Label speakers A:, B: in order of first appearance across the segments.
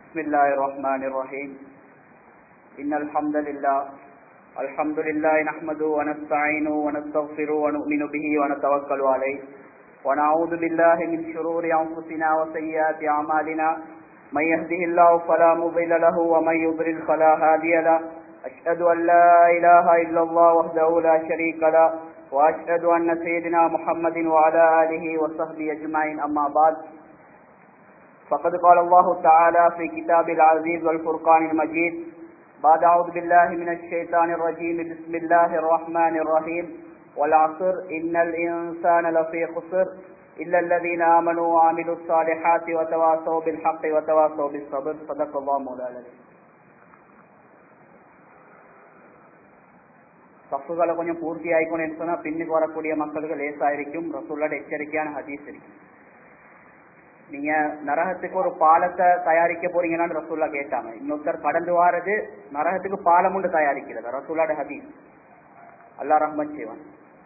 A: بسم الله الرحمن الرحيم إن الحمد لله الحمد لله نحمده ونستعينه ونستغفره ونؤمن به ونتوكل عليه ونعوذ بالله من شرور أنفسنا وسيئات أعمالنا من يهده الله فلا مضل له ومن يضلل فلا هادي له أشهد أن لا إله إلا الله وحده لا شريك له وأشهد أن سيدنا محمد وعلى آله وصحبه أجمعين أما بعد فقد قال الله تعالى في كتاب العزيز والفرقان المجيد بعد أعوذ بالله من الشيطان الرجيم بسم الله الرحمن الرحيم والعصر إن الإنسان لفي خسر إلا الذين آمنوا وعملوا الصالحات وتواصوا بالحق وتواصوا بالصبر صدق الله مولانا தப்புகளை கொஞ்சம் பூர்த்தி ஆயிக்கணும்னு சொன்னா பின்னுக்கு வரக்கூடிய மக்களுக்கு லேசா இருக்கும் ரசூல்லோட எச்சரிக்கையான ஹதீஸ் இருக்கு நீங்க நரகத்துக்கு ஒரு பாலத்தை தயாரிக்க போறீங்களான்னு ரசூல்லா கேட்டாங்க இன்னொருத்தர் கடந்து வாரது நரகத்துக்கு பாலம் உண்டு தயாரிக்கிறது ரசூல்லாட ஹதீஸ் அல்லா ரஹ்மத் செய்வான்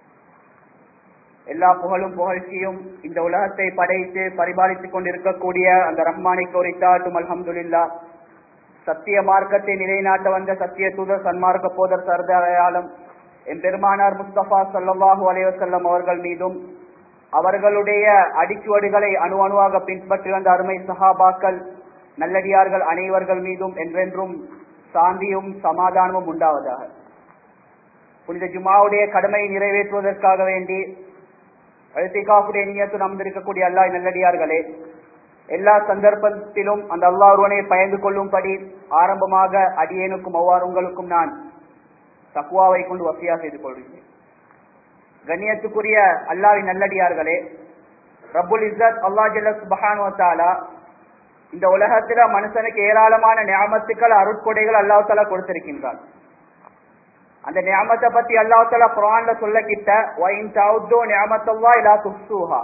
A: எல்லா புகழும் புகழ்ச்சியும் இந்த உலகத்தை படைத்து பரிபாலித்துக் கொண்டிருக்கக்கூடிய அந்த ரஹ்மானை கோரித்தாட்டும் அல்ஹம்துல்லா சத்திய மார்க்கத்தை நிலைநாட்ட வந்த சத்திய தூதர் சன்மார்க்க போதர் சர்தாரையாளம் என் பெருமானார் முஸ்தபா சல்லாஹூ அலைவசல்லம் அவர்கள் மீதும் அவர்களுடைய அடிச்சுவடுகளை அணு அணுவாக பின்பற்றி வந்த அருமை சஹாபாக்கள் நல்லடியார்கள் அனைவர்கள் மீதும் என்றென்றும் சாந்தியும் சமாதானமும் உண்டாவதாக புனித ஜுமாவுடைய கடமையை நிறைவேற்றுவதற்காக வேண்டி அழுத்திகாப்புடைய நீயத்து அமர்ந்திருக்கக்கூடிய எல்லா நல்லடியார்களே எல்லா சந்தர்ப்பத்திலும் அந்த அல்லா ஒருவனை பயந்து கொள்ளும்படி ஆரம்பமாக அடியேனுக்கும் அவ்வாறு உங்களுக்கும் நான் தக்குவாவை கொண்டு வசதியா செய்து கொள்கிறேன் கண்ணியத்துக்குரிய அல்லாவின் நல்லடியார்களே ரபுல் இசத் அல்லா ஜல்ல சுபஹானுவத்தாலா இந்த உலகத்துல மனுஷனுக்கு ஏராளமான ஞாபகத்துக்கள் அருட்கொடைகள் அல்லாஹாலா கொடுத்திருக்கின்றான் அந்த ஞாபகத்தை பத்தி அல்லாஹாலா குரான்ல சொல்ல கிட்ட ஒயின் தவுதோ ஞாபகத்தவா இல்லா துப்சூஹா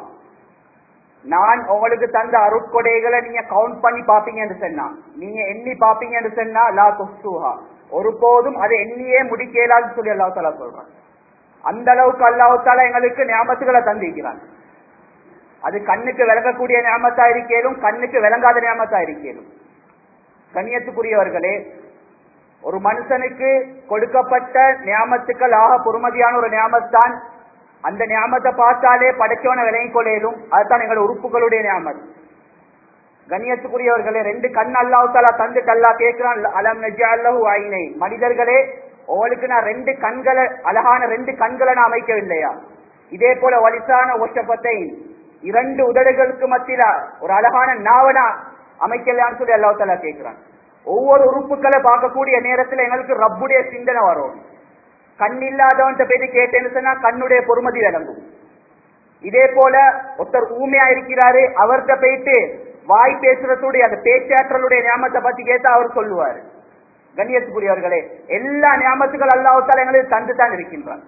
A: நான் உங்களுக்கு தந்த அருட்கொடைகளை நீங்க கவுண்ட் பண்ணி பாப்பீங்கன்னு சொன்னா நீங்க எண்ணி பாப்பீங்கன்னு சொன்னா லா துப்சூஹா ஒருபோதும் அதை எண்ணியே முடிக்கலான்னு சொல்லி அல்லாஹாலா சொல்றான் அந்த அளவுக்கு அல்லாஹால எங்களுக்கு ஞாபகத்துகளை தந்திருக்கிறான் அது கண்ணுக்கு விளங்கக்கூடிய ஞாபகத்தா இருக்கேலும் கண்ணுக்கு விளங்காத ஞாபகத்தா இருக்கேலும் கண்ணியத்துக்குரியவர்களே ஒரு மனுஷனுக்கு கொடுக்கப்பட்ட ஞாபகத்துக்கள் ஆக பொறுமதியான ஒரு ஞாபகத்தான் அந்த ஞாபகத்தை பார்த்தாலே படைச்சவனை விளங்கிக் கொள்ளையிலும் அதுதான் எங்களோட உறுப்புகளுடைய ஞாபகம் கண்ணியத்துக்குரியவர்களே ரெண்டு கண் அல்லாஹாலா தந்து கல்லா கேட்கிறான் அலம் நஜி அல்லஹு ஐனை மனிதர்களே உங்களுக்கு நான் ரெண்டு கண்களை அழகான ரெண்டு கண்களை நான் அமைக்கவில்லையா இதே போல வலிசான ஒஷப்பத்தை இரண்டு உதடுகளுக்கு மத்தியில ஒரு அழகான நாவனா அமைக்கலான்னு சொல்லி அல்லா தலா கேட்கிறான் ஒவ்வொரு உறுப்புகளை பார்க்கக்கூடிய நேரத்துல எங்களுக்கு ரப்புடைய சிந்தனை வரும் கண் இல்லாதவன்ட்ட போய் கேட்டேன்னு சொன்னா கண்ணுடைய பொறுமதி விளங்கும் இதே போல ஒருத்தர் ஊமையா இருக்கிறாரு அவர்கிட்ட போயிட்டு வாய் பேசுறதுடைய அந்த பேச்சாற்றலுடைய ஞாபகத்தை பத்தி கேட்டா அவர் சொல்லுவாரு கண்ணியத்துக்குரியவர்களே எல்லா ஞாபகத்துகள் அல்லாஹால எங்களுக்கு தந்து தான் இருக்கின்றான்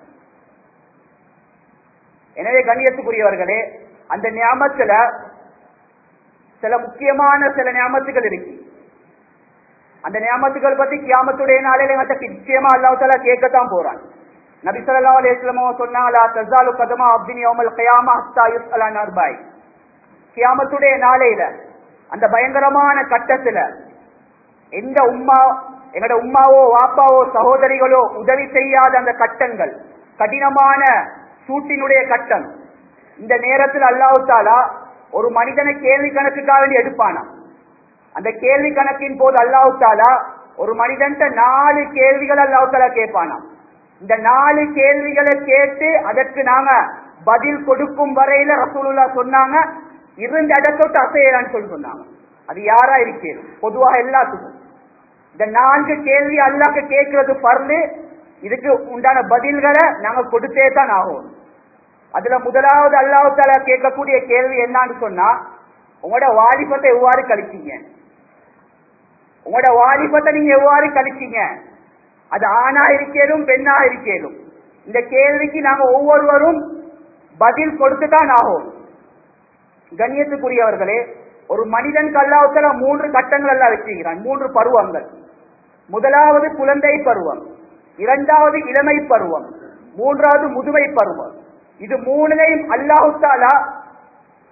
A: எனவே கண்ணியத்துக்குரியவர்களே அந்த ஞாபகத்துல சில முக்கியமான சில ஞாபகத்துகள் இருக்கு அந்த ஞாபகத்துகள் பத்தி கியாமத்துடைய நாளையில எங்கிட்ட நிச்சயமா அல்லாஹால கேட்கத்தான் போறான் நபி சொல்லா அலிஸ்லமோ சொன்னாலா தசாலு கதமா அப்தின் யோமல் கயாமா ஹஸ்தா யுஸ் அலா நர்பாய் கியாமத்துடைய நாளையில அந்த பயங்கரமான கட்டத்துல எந்த உம்மா எங்கட உம்மாவோ வாப்பாவோ சகோதரிகளோ உதவி செய்யாத அந்த கட்டங்கள் கடினமான சூட்டினுடைய கட்டம் இந்த நேரத்தில் அல்லாஹு தாலா ஒரு மனிதனை கேள்வி கணக்குக்காக வேண்டி எடுப்பானா அந்த கேள்வி கணக்கின் போது அல்லாஹு தாலா ஒரு மனிதன் நாலு கேள்விகள் அல்லாஹு தாலா கேட்பானா இந்த நாலு கேள்விகளை கேட்டு அதற்கு நாங்க பதில் கொடுக்கும் வரையில ரசூலுல்லா சொன்னாங்க இருந்த இடத்தொட்டு அசையலான்னு சொல்லி சொன்னாங்க அது யாரா இருக்கிறது பொதுவாக எல்லாத்துக்கும் இந்த நான்கு கேள்வி அல்லாக்கு கேட்கறது பர்லு இதுக்கு உண்டான பதில்களை நாங்க கொடுத்தே தான் ஆகும் அதுல முதலாவது அல்லாஹால கேட்கக்கூடிய கேள்வி என்னன்னு சொன்னா உங்களோட வாலிபத்தை எவ்வாறு கழிச்சீங்க உங்களோட வாலிபத்தை நீங்க எவ்வாறு கழிச்சீங்க அது ஆணா இருக்கேலும் பெண்ணா இருக்கேலும் இந்த கேள்விக்கு நாங்க ஒவ்வொருவரும் பதில் கொடுத்துதான் ஆகும் கண்ணியத்துக்குரியவர்களே ஒரு மனிதன் கல்லாவுத்தல மூன்று கட்டங்கள் எல்லாம் வச்சுக்கிறான் மூன்று பருவங்கள் முதலாவது குழந்தை பருவம் இரண்டாவது இளமை பருவம் மூன்றாவது முதுமை பருவம் இது மூணுலையும் அல்லாஹு தாலா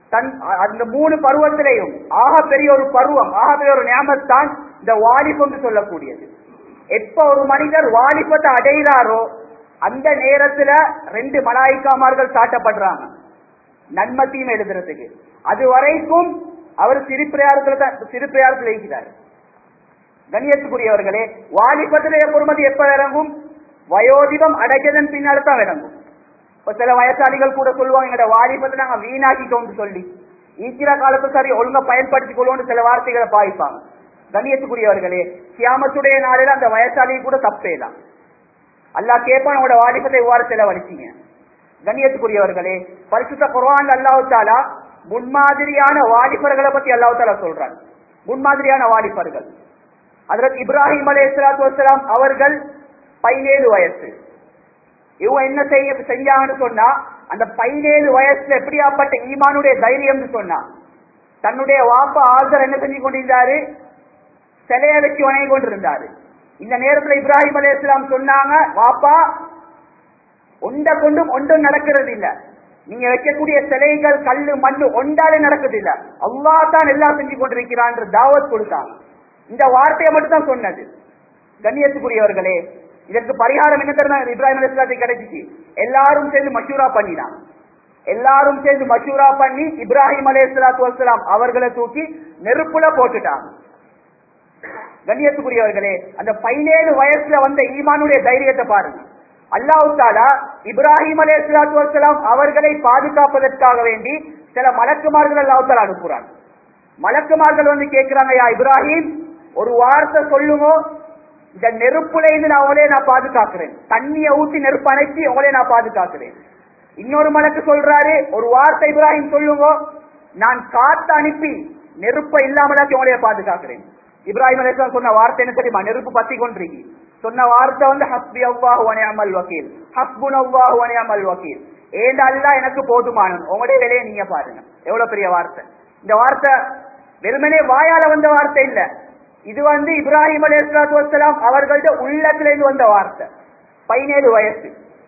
A: தன் அந்த மூணு பருவத்திலையும் ஆக பெரிய ஒரு பருவம் ஆக பெரிய ஒரு ஞாபகத்தான் இந்த வாலிபம் சொல்லக்கூடியது எப்ப ஒரு மனிதர் வாலிபத்தை அடைகிறாரோ அந்த நேரத்துல ரெண்டு மலாய்க்காமார்கள் சாட்டப்படுறாங்க நன்மத்தையும் எழுதுறதுக்கு அது வரைக்கும் அவர் சிறுப்பிரயாரத்துல தான் சிறுப்பிரயாரத்தில் இருக்கிறார் கண்ணியத்துக்குரியவர்களே வாலிபத்திலே பொறுமதி எப்ப இறங்கும் வயோதிபம் அடைஞ்சதன் பின்னால் தான் இறங்கும் இப்ப சில வயசாளிகள் கூட சொல்லுவாங்க எங்கட வாலிபத்தை நாங்க வீணாக்கிட்டோம்னு சொல்லி ஈக்கிற காலத்து சரி ஒழுங்கா பயன்படுத்திக் கொள்வோம்னு சில வார்த்தைகளை பாய்ப்பாங்க கண்ணியத்துக்குரியவர்களே சியாமத்துடைய நாளில் அந்த வயசாளி கூட தப்பேதான் அல்லாஹ் கேட்பான் உங்களோட வாலிபத்தை இவ்வாறு செலவழிச்சீங்க கண்ணியத்துக்குரியவர்களே பரிசுத்த குர்ஆன் அல்லாஹ் தாலா முன்மாதிரியான வாலிபர்களை பத்தி அல்லாஹ் தாலா சொல்றான் முன்மாதிரியான வாலிபர்கள் அதற்கு இப்ராஹிம் அலை வசலாம் அவர்கள் பதினேழு வயசு இவங்க என்ன செய்ய செஞ்சாங்கன்னு சொன்னா அந்த பதினேழு வயசுல எப்படியாப்பட்ட ஈமானுடைய தைரியம்னு சொன்னா தன்னுடைய வாப்பா ஆதர் என்ன செஞ்சு கொண்டிருந்தாரு சிலைய வச்சு வணங்கி கொண்டிருந்தாரு இந்த நேரத்துல இப்ராஹிம் அலி இஸ்லாம் சொன்னாங்க வாப்பா ஒண்ட கொண்டும் ஒன்றும் நடக்கிறது இல்ல நீங்க வைக்கக்கூடிய சிலைகள் கல்லு மண்ணு ஒன்றாலே நடக்குது இல்ல அல்லா தான் எல்லாம் செஞ்சு கொண்டிருக்கிறான் தாவத் கொடுத்தாங்க இந்த வார்த்தையை மட்டும் தான் சொன்னது கண்ணியத்துக்குரியவர்களே இதற்கு பரிகாரம் என்ன தெரியுமா இப்ராஹிம் அலி இஸ்லாத்துக்கு கிடைச்சிச்சு எல்லாரும் சேர்ந்து மஷூரா பண்ணினாங்க எல்லாரும் சேர்ந்து மஷூரா பண்ணி இப்ராஹிம் அலி இஸ்லாத்து வசலாம் அவர்களை தூக்கி நெருப்புல போட்டுட்டாங்க கண்ணியத்துக்குரியவர்களே அந்த பதினேழு வயசுல வந்த ஈமானுடைய தைரியத்தை பாருங்க அல்லாஹு தாலா இப்ராஹிம் அலே சலாத்து வசலாம் அவர்களை பாதுகாப்பதற்காக வேண்டி சில மலக்குமார்கள் அல்லாஹு தாலா அனுப்புறாங்க மலக்குமார்கள் வந்து கேட்கிறாங்க யா இப்ராஹிம் ஒரு வார்த்தை சொல்லுங்க இந்த நெருப்புல இருந்து நான் உங்களே நான் பாதுகாக்கிறேன் தண்ணியை ஊத்தி நெருப்பு அணைச்சி உங்களே நான் பாதுகாக்கிறேன் இன்னொரு மலக்கு சொல்றாரு ஒரு வார்த்தை இப்ராஹிம் சொல்லுங்க நான் காத்து அனுப்பி நெருப்பை இல்லாமலாக்கி உங்களைய பாதுகாக்கிறேன் இப்ராஹிம் அலிஸ்லாம் சொன்ன வார்த்தை என்ன தெரியுமா நெருப்பு பத்தி கொண்டிருக்கி சொன்ன வார்த்தை வந்து ஹஸ்பி அல்லாஹு வனியாமல் வக்கீல் ஹஸ்புன் அல்லாஹு வனியாமல் வக்கீல் ஏண்டா அல்லா எனக்கு போதுமானன் உங்களுடைய வேலையை நீங்க பாருங்க எவ்வளவு பெரிய வார்த்தை இந்த வார்த்தை வெறுமனே வாயால வந்த வார்த்தை இல்ல இது வந்து இப்ராஹிம் அலி வசலாம் அவர்கள்ட்ட உள்ளத்திலிருந்து வந்த வார்த்தை பதினேழு வயசு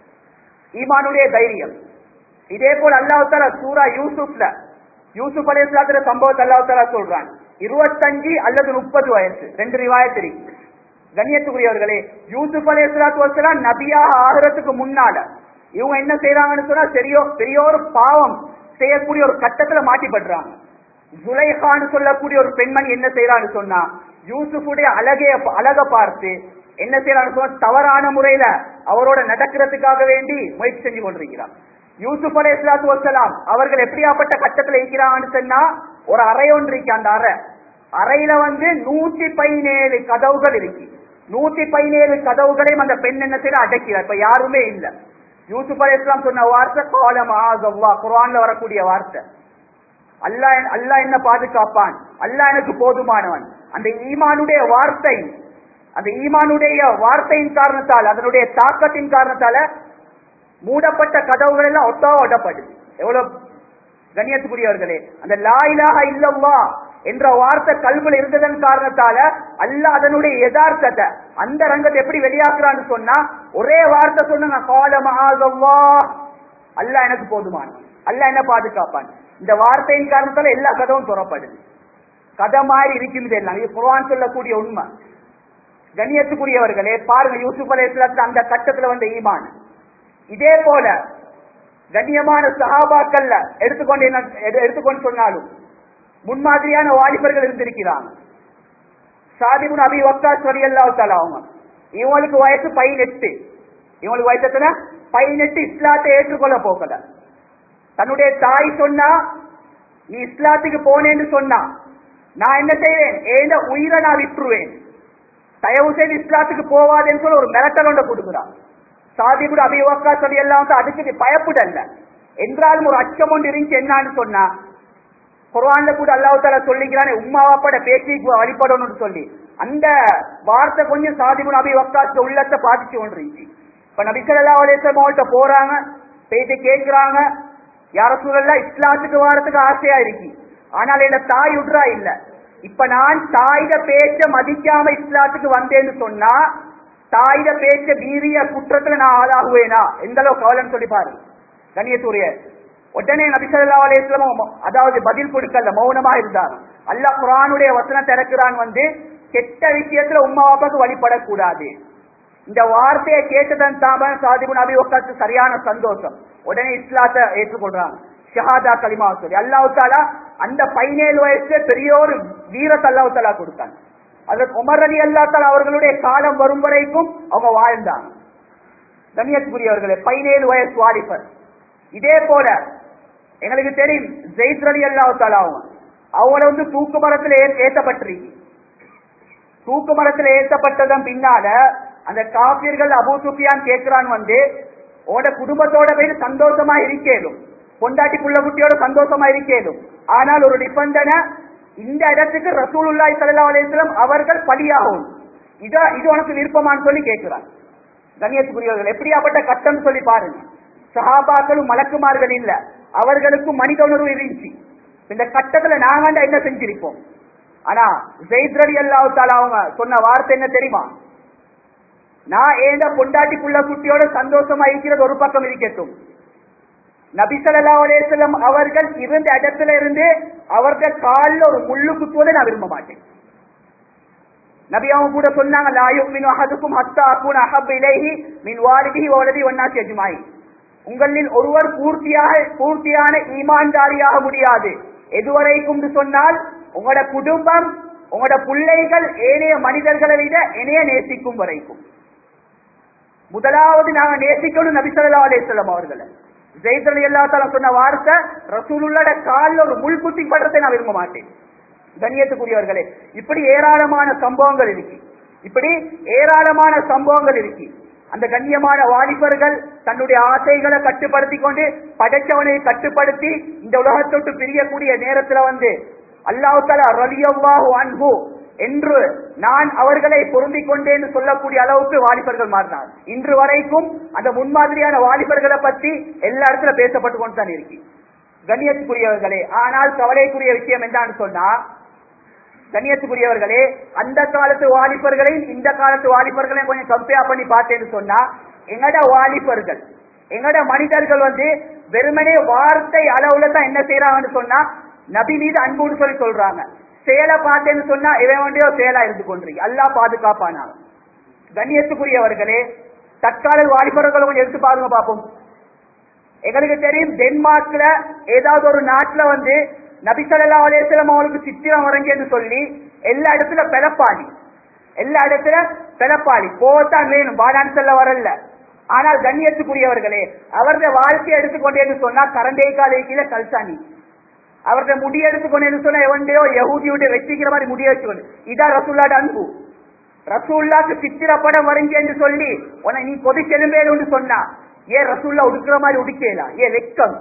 A: ஈமானுடைய தைரியம் இதே போல் அல்லாஹ் தாலா சூரா யூசுப்ல யூசுப் அலி இஸ்லாத்துல சம்பவத்தை அல்லாஹ் தாலா சொல்றான் இருபத்தஞ்சு அல்லது முப்பது வயசு ரெண்டு ரிவாயத் இருக்கு கண்ணியத்துக்குரியவர்களே யூசுப் அலி இஸ்லாத்து வசலாம் நபியாக ஆகிறதுக்கு முன்னால இவங்க என்ன செய்யறாங்கன்னு சொன்னா சரியோ பெரிய ஒரு பாவம் செய்யக்கூடிய ஒரு கட்டத்துல மாட்டிப்படுறாங்க ஜுலைஹான்னு சொல்லக்கூடிய ஒரு பெண்மணி என்ன செய்யறான்னு சொன்னா யூசுஃபுடைய அழகைய அழக பார்த்து என்ன செய்யறான்னு சொன்னா தவறான முறையில அவரோட நடக்கிறதுக்காக வேண்டி முயற்சி செஞ்சு கொண்டிருக்கிறார் யூசுப் அலை இஸ்லாத்து வசலாம் அவர்கள் எப்படியாப்பட்ட கட்டத்துல இருக்கிறாங்கன்னு சொன்னா ஒரு அறை ஒன்று இருக்கு அந்த அறை அறையில வந்து நூத்தி பதினேழு கதவுகள் இருக்கு நூத்தி பதினேழு கதவுகளையும் அந்த பெண் என்ன செய்ய அடக்கிறார் இப்ப யாருமே இல்ல யூசுப் அலி இஸ்லாம் சொன்ன வார்த்தை காலம் ஆகவா குரான்ல வரக்கூடிய வார்த்தை அல்லாஹ் அல்லாஹ் என்ன பாதுகாப்பான் அல்லாஹ் எனக்கு போதுமானவன் அந்த ஈமானுடைய வார்த்தை அந்த ஈமானுடைய வார்த்தையின் காரணத்தால் அதனுடைய தாக்கத்தின் காரணத்தால மூடப்பட்ட கதவுகள் எல்லாம் ஒட்டா ஒட்டப்படுது எவ்வளவு கண்ணியத்துக்குரியவர்களே அந்த லா இலாஹ இல்லல்லா என்ற வார்த்தை கல்வில இருந்ததன் காரணத்தால அல்லாஹ் அதனுடைய யதார்த்தத்தை அந்த ரங்கத்தை எப்படி வெளியாக்குறான்னு சொன்னா ஒரே வார்த்தை சொன்னாங்க காலமாகவா அல்லாஹ் எனக்கு போதுமானவன் அல்லாஹ் என்ன பாதுகாப்பான் இந்த வார்த்தையின் காரணத்தால எல்லா கதவும் துறப்படுது கதை மாதிரி இருக்கும் இது எல்லாம் இது குர்ஆன் சொல்லக்கூடிய உண்மை கண்ணியத்துக்குரியவர்களே பாருங்க யூசுப் அலை அந்த கட்டத்துல வந்த ஈமான் இதே போல கண்ணியமான சஹாபாக்கள்ல எடுத்துக்கொண்டு என்ன எடு- எடுத்துக்கொண்டு சொன்னாலும் முன்மாதிரியான வாலிபர்கள் இருந்திருக்கிறாங்க சாதிபுன் அபி வக்காஸ் வரி அல்லாஹ் அவங்க இவங்களுக்கு வயசு பதினெட்டு இவங்களுக்கு வயசு எத்தனை பதினெட்டு இஸ்லாத்தை ஏற்றுக்கொள்ள போகல தன்னுடைய தாய் சொன்னா நீ இஸ்லாத்துக்கு போனேன்னு சொன்னா நான் என்ன செய்வேன் ஏந்த உயிரை நான் விட்டுருவேன் தயவு செய்து இஸ்லாத்துக்கு போவாதேன்னு சொல்லி ஒரு மிரட்டல் ஒன்றை கொடுக்குறான் சாதி கூட அபிவக்கா சொல்லி எல்லாம் வந்து அதுக்கு நீ பயப்படல என்றாலும் ஒரு அச்சம் ஒன்று இருந்துச்சு என்னான்னு சொன்னா குர்ஆன்ல கூட அல்லாஹ் தாலா சொல்லிக்கிறானே உம்மா வாப்பாட பேச்சுக்கு வழிபடணும்னு சொல்லி அந்த வார்த்தை கொஞ்சம் சாதிபுன் அபி வக்காஸ் உள்ளத்தை பாதிச்சு கொண்டு இருந்துச்சு இப்ப நபி ஸல்லல்லாஹு அலைஹி வஸல்லம் அவங்கள்ட்ட போறாங்க போயிட்டு கேட்கிறாங்க யார சூழல்ல இஸ்லாத்துக்கு வாரத்துக்கு ஆசையா இருக்கு ஆனால் என்ன தாய் விட்றா இல்ல இப்ப நான் தாயிட பேச்ச மதிக்காம இஸ்லாத்துக்கு வந்தேன்னு சொன்னா தாயிட பேச்ச வீரிய குற்றத்துல நான் ஆளாகுவேனா எந்த அளவு கவலைன்னு சொல்லி பாருங்க கண்ணியத்துடைய உடனே நபி ஸல்லல்லாஹு அலைஹி வஸல்லம் அதாவது பதில் கொடுக்கல மௌனமா இருந்தார் அல்லாஹ் குர்ஆனுடைய வசனம் திறக்கிறான் வந்து கெட்ட விஷயத்துல உம்மா பாப்பாக்கு வழிபடக்கூடாது இந்த வார்த்தையை கேட்டதன் தாமன் சாதிபு நபி உட்காந்து சரியான சந்தோஷம் உடனே இஸ்லாத்தை ஏற்றுக்கொள்றாங்க ஷஹாதா கலிமா சொல்லி அல்லாஹ் தாலா அந்த பதினேழு வயசுல பெரிய ஒரு வீரத்தை அல்லாஹ் தாலா கொடுத்தாங்க அதற்கு உமர் அலி அல்லா தாலா அவர்களுடைய காலம் வரும் வரைக்கும் அவங்க வாழ்ந்தாங்க கண்ணியத்துக்குரியவர்களே பதினேழு வயசு வாலிபர் இதே போல எங்களுக்கு தெரியும் ஜெயித் அலி அல்லா தாலா அவங்க அவங்கள வந்து தூக்கு மரத்துல ஏ- ஏத்தப்பட்டிருக்கு தூக்கு மரத்துல ஏற்றப்பட்டதன் பின்னால அந்த காபியர்கள் அபூ சுஃபியான் கேட்கிறான் வந்து உட குடும்பத்தோட போய் சந்தோஷமா இருக்கேலும் பொண்டாட்டி புள்ள குட்டியோட சந்தோஷமா இருக்கேலும் ஆனால் ஒரு நிபந்தனை இந்த இடத்துக்கு ரசூலுல்லாஹி ஸல்லல்லாஹு அலைஹி வஸல்லம் அவர்கள் பலியாகும் இத இது உனக்கு விருப்பமான்னு சொல்லி கேட்கிறான் கண்ணியத்துக்குரியவர்கள் எப்படியாப்பட்ட கட்டம் சொல்லி பாருங்க சஹாபாக்களும் மலக்குமார்கள் இல்ல அவர்களுக்கும் மனித உணர்வு இருந்துச்சு இந்த கட்டத்துல நாங்க என்ன செஞ்சிருப்போம் ஆனா ஜெயித் ரலி அல்லாஹ் தாலா அவங்க சொன்ன வார்த்தை என்ன தெரியுமா நான் ஏண்ட பொண்டாட்டிக்குள்ள குட்டியோட சந்தோஷமா இருக்கிறது ஒரு பக்கம் இருக்கட்டும் நபி ஸல்லல்லாஹு அலைஹி வஸல்லம் அவர்கள் இருந்த இடத்துல இருந்து அவர்கள் கால்ல ஒரு முள்ளு குத்துவதை நான் விரும்ப மாட்டேன் நபி அவங்க கூட சொன்னாங்க லா யுமினு அஹதுக்கும் ஹத்தா அகுன அஹப் இலைஹி மின் வாலிதிஹி வ வலதி வன்னாசி அஜ்மாயி உங்களில் ஒருவர் பூர்த்தியாக பூர்த்தியான ஈமான்தாரியாக முடியாது எதுவரைக்கும் சொன்னால் உங்களோட குடும்பம் உங்களோட பிள்ளைகள் ஏனைய மனிதர்களை விட என்னைய நேசிக்கும் வரைக்கும் முதலாவது நாங்க நேசிக்கணும் நபி ஸல்லல்லாஹு அலைஹி வஸல்லம் அவர்களை ஜெயித் அலி அல்லா சொன்ன வார்த்தை ரசூலுல்லாட கால்ல ஒரு முள் குத்தி படுறதை நான் விரும்ப மாட்டேன் கண்ணியத்துக்குரியவர்களே இப்படி ஏராளமான சம்பவங்கள் இருக்கு இப்படி ஏராளமான சம்பவங்கள் இருக்கு அந்த கண்ணியமான வாலிபர்கள் தன்னுடைய ஆசைகளை கட்டுப்படுத்தி கொண்டு படைச்சவனை கட்டுப்படுத்தி இந்த உலகத்தொட்டு பிரியக்கூடிய நேரத்துல வந்து அல்லாஹ் தலா ரலியல்லாஹு அன்ஹு என்று நான் அவர்களை பொருந்திக் கொண்டேன் சொல்லக்கூடிய அளவுக்கு வாலிபர்கள் மாறினார் இன்று வரைக்கும் அந்த முன்மாதிரியான வாலிபர்களை பத்தி எல்லா இடத்துல பேசப்பட்டு கொண்டு தான் இருக்கு கண்ணியத்துக்குரியவர்களே ஆனால் கவலைக்குரிய விஷயம் என்னன்னு சொன்னா கண்ணியத்துக்குரியவர்களே அந்த காலத்து வாலிபர்களையும் இந்த காலத்து வாலிபர்களையும் கொஞ்சம் கம்பேர் பண்ணி பார்த்தேன்னு சொன்னா எங்கட வாலிபர்கள் எங்கட மனிதர்கள் வந்து வெறுமனே வார்த்தை அளவுல தான் என்ன செய்யறாங்கன்னு சொன்னா நபி மீது அன்புன்னு சொல்லி சொல்றாங்க செயலை பார்த்தேன்னு சொன்னா இவன் வேண்டியோ செயலா இருந்து கொண்டிருக்கு அல்லா பாதுகாப்பானா கண்ணியத்துக்குரியவர்களே தற்கால வாலிபர்கள் கொஞ்சம் எடுத்து பாருங்க பார்ப்போம் எங்களுக்கு தெரியும் டென்மார்க்ல ஏதாவது ஒரு நாட்டுல வந்து நபி ஸல்லல்லாஹு அலைஹி வஸல்லம் அவங்களுக்கு சித்திரம் வரைஞ்சேன்னு சொல்லி எல்லா இடத்துல பிளப்பாளி எல்லா இடத்துல பிளப்பாளி போத்தான் வேணும் பாடான்னு சொல்ல வரல ஆனால் கண்ணியத்துக்குரியவர்களே அவருடைய வாழ்க்கையை எடுத்துக்கொண்டேன்னு சொன்னா கரண்டே காலை கீழே கல்சாணி அவருடைய முடி எடுத்துக்கொண்டேன்னு சொன்னா எவன்டையோ யஹூதியுடைய வெற்றிக்கிற மாதிரி முடிய வச்சுக்கொண்டு இதான் ரசூல்லாட அன்பு ரசூல்லாக்கு சித்திரப்படம் வரைஞ்சேன்னு சொல்லி உன்னை நீ கொதி செலும்பேன்னு சொன்னா ஏன் ரசூல்லா உடுக்கிற மாதிரி உடிக்கலாம் ஏன் வெக்கம்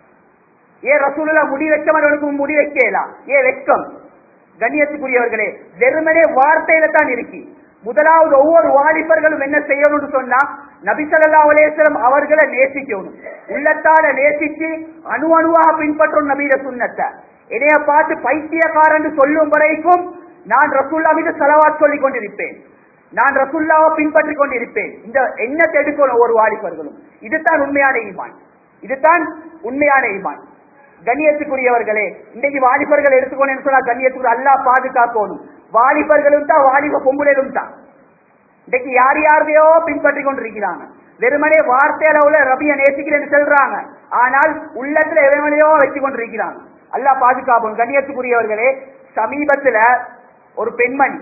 A: ஏன் ரசூலுல்லா முடி வச்ச மாதிரி உனக்கு முடி வைக்கலாம் ஏன் வெக்கம் கண்ணியத்துக்குரியவர்களே வெறுமனே வார்த்தையில தான் இருக்கு முதலாவது ஒவ்வொரு வாலிபர்களும் என்ன செய்யணும்னு சொன்னா நபி ஸல்லல்லாஹு அலைஹி வஸல்லம் அவர்களை நேசிக்கணும் உள்ளத்தால நேசிச்சு அணு அணுவாக பின்பற்றணும் நபியில சுன்னத்தை இதைய பார்த்து பைத்தியக்காரன் சொல்லும் வரைக்கும் நான் ரசூல்லா மீது செலவாத் சொல்லிக் கொண்டிருப்பேன் நான் ரசூல்லாவை பின்பற்றி கொண்டிருப்பேன் இந்த எண்ணத்தை எடுக்கணும் ஒரு வாலிபர்களும் இதுதான் உண்மையான ஈமான் இதுதான் உண்மையான ஈமான் கண்ணியத்துக்குரியவர்களே இன்னைக்கு வாலிபர்கள் எடுத்துக்கோன்னு சொன்னா கண்ணியத்துக்குரிய அல்லா பாதுகாக்கணும் வாலிபர்களும் தான் வாலிப பொம்புளைகளும் தான் இன்னைக்கு யார் யாரையோ பின்பற்றி கொண்டிருக்கிறாங்க வெறுமனே வார்த்தையில உள்ள ரபிய நேசிக்கிறேன்னு சொல்றாங்க ஆனால் உள்ளத்துல எவனையோ வச்சு கொண்டிருக்கிறாங்க அல்லா பாதுகாப்போம் கண்ணியத்துக்குரியவர்களே சமீபத்துல ஒரு பெண்மணி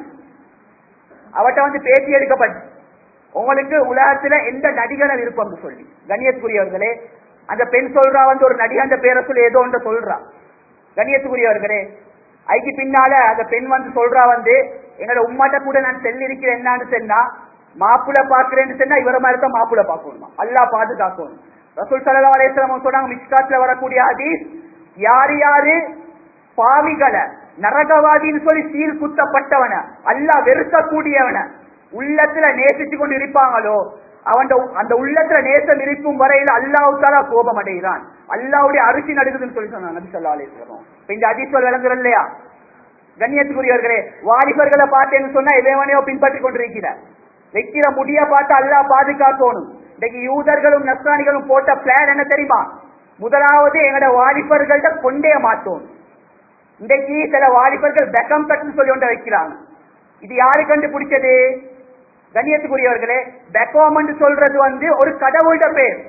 A: அவட்ட வந்து பேட்டி எடுக்கப்பட்டு உங்களுக்கு உலகத்துல எந்த நடிகனை விருப்பம் சொல்லி கண்ணியத்துக்குரியவர்களே அந்த பெண் சொல்றா வந்து ஒரு நடிகன் பேரை சொல்லி ஏதோ ஒன்று சொல்றா கண்ணியத்துக்குரியவர்களே ஐக்கு பின்னால அந்த பெண் வந்து சொல்றா வந்து எங்களோட உம்மாட்ட கூட நான் செல்லிருக்கிறேன் என்னான்னு சொன்னா மாப்பிள்ள பாக்குறேன்னு சொன்னா இவர மாதிரி தான் மாப்பிள்ள பார்க்கணுமா அல்லா பாதுகாக்கணும் ரசூல் சல்லா அலையம் சொன்னாங்க மிஸ்காட்ல வரக்கூடிய ஹதீஸ் யார் யாரு பாவிகளை நரகவாதின்னு சொல்லி சீல் குத்தப்பட்டவன அல்லாஹ் வெறுக்கக்கூடியவன உள்ளத்துல நேசிச்சு கொண்டு இருப்பாங்களோ அவன் அந்த உள்ளத்துல நேசம் இருக்கும் வரையில அல்லாவுத்தாலா கோபம் அடைகிறான் அல்லாவுடைய அரிசி நடுக்குதுன்னு சொல்லி சொன்னாங்க நபி சொல்லா அலிஸ்லாம் இந்த அதிசல் விளங்குற இல்லையா கண்ணியத்துக்குரியவர்களே வாலிபர்களை பார்த்தேன்னு சொன்னா இளைவனையோ பின்பற்றி கொண்டிருக்கிற வைக்கிற முடிய பார்த்து அல்லாஹ் பாதுகாக்கணும் இன்னைக்கு யூதர்களும் நஸ்ரானிகளும் போட்ட பிளான் என்ன தெரியுமா முதலாவது எங்கட வாலிபர்கள்ட்ட கொண்டே மாட்டோம் இன்றைக்கு சில வாலிபர்கள் பெக்கம் கட்டுன்னு சொல்லி ஒன்றை வைக்கிறாங்க இது யாரு கண்டுபிடிச்சது கண்ணியத்துக்குரியவர்களே பெக்கோம் சொல்றது வந்து ஒரு கடவுள்ட பேர்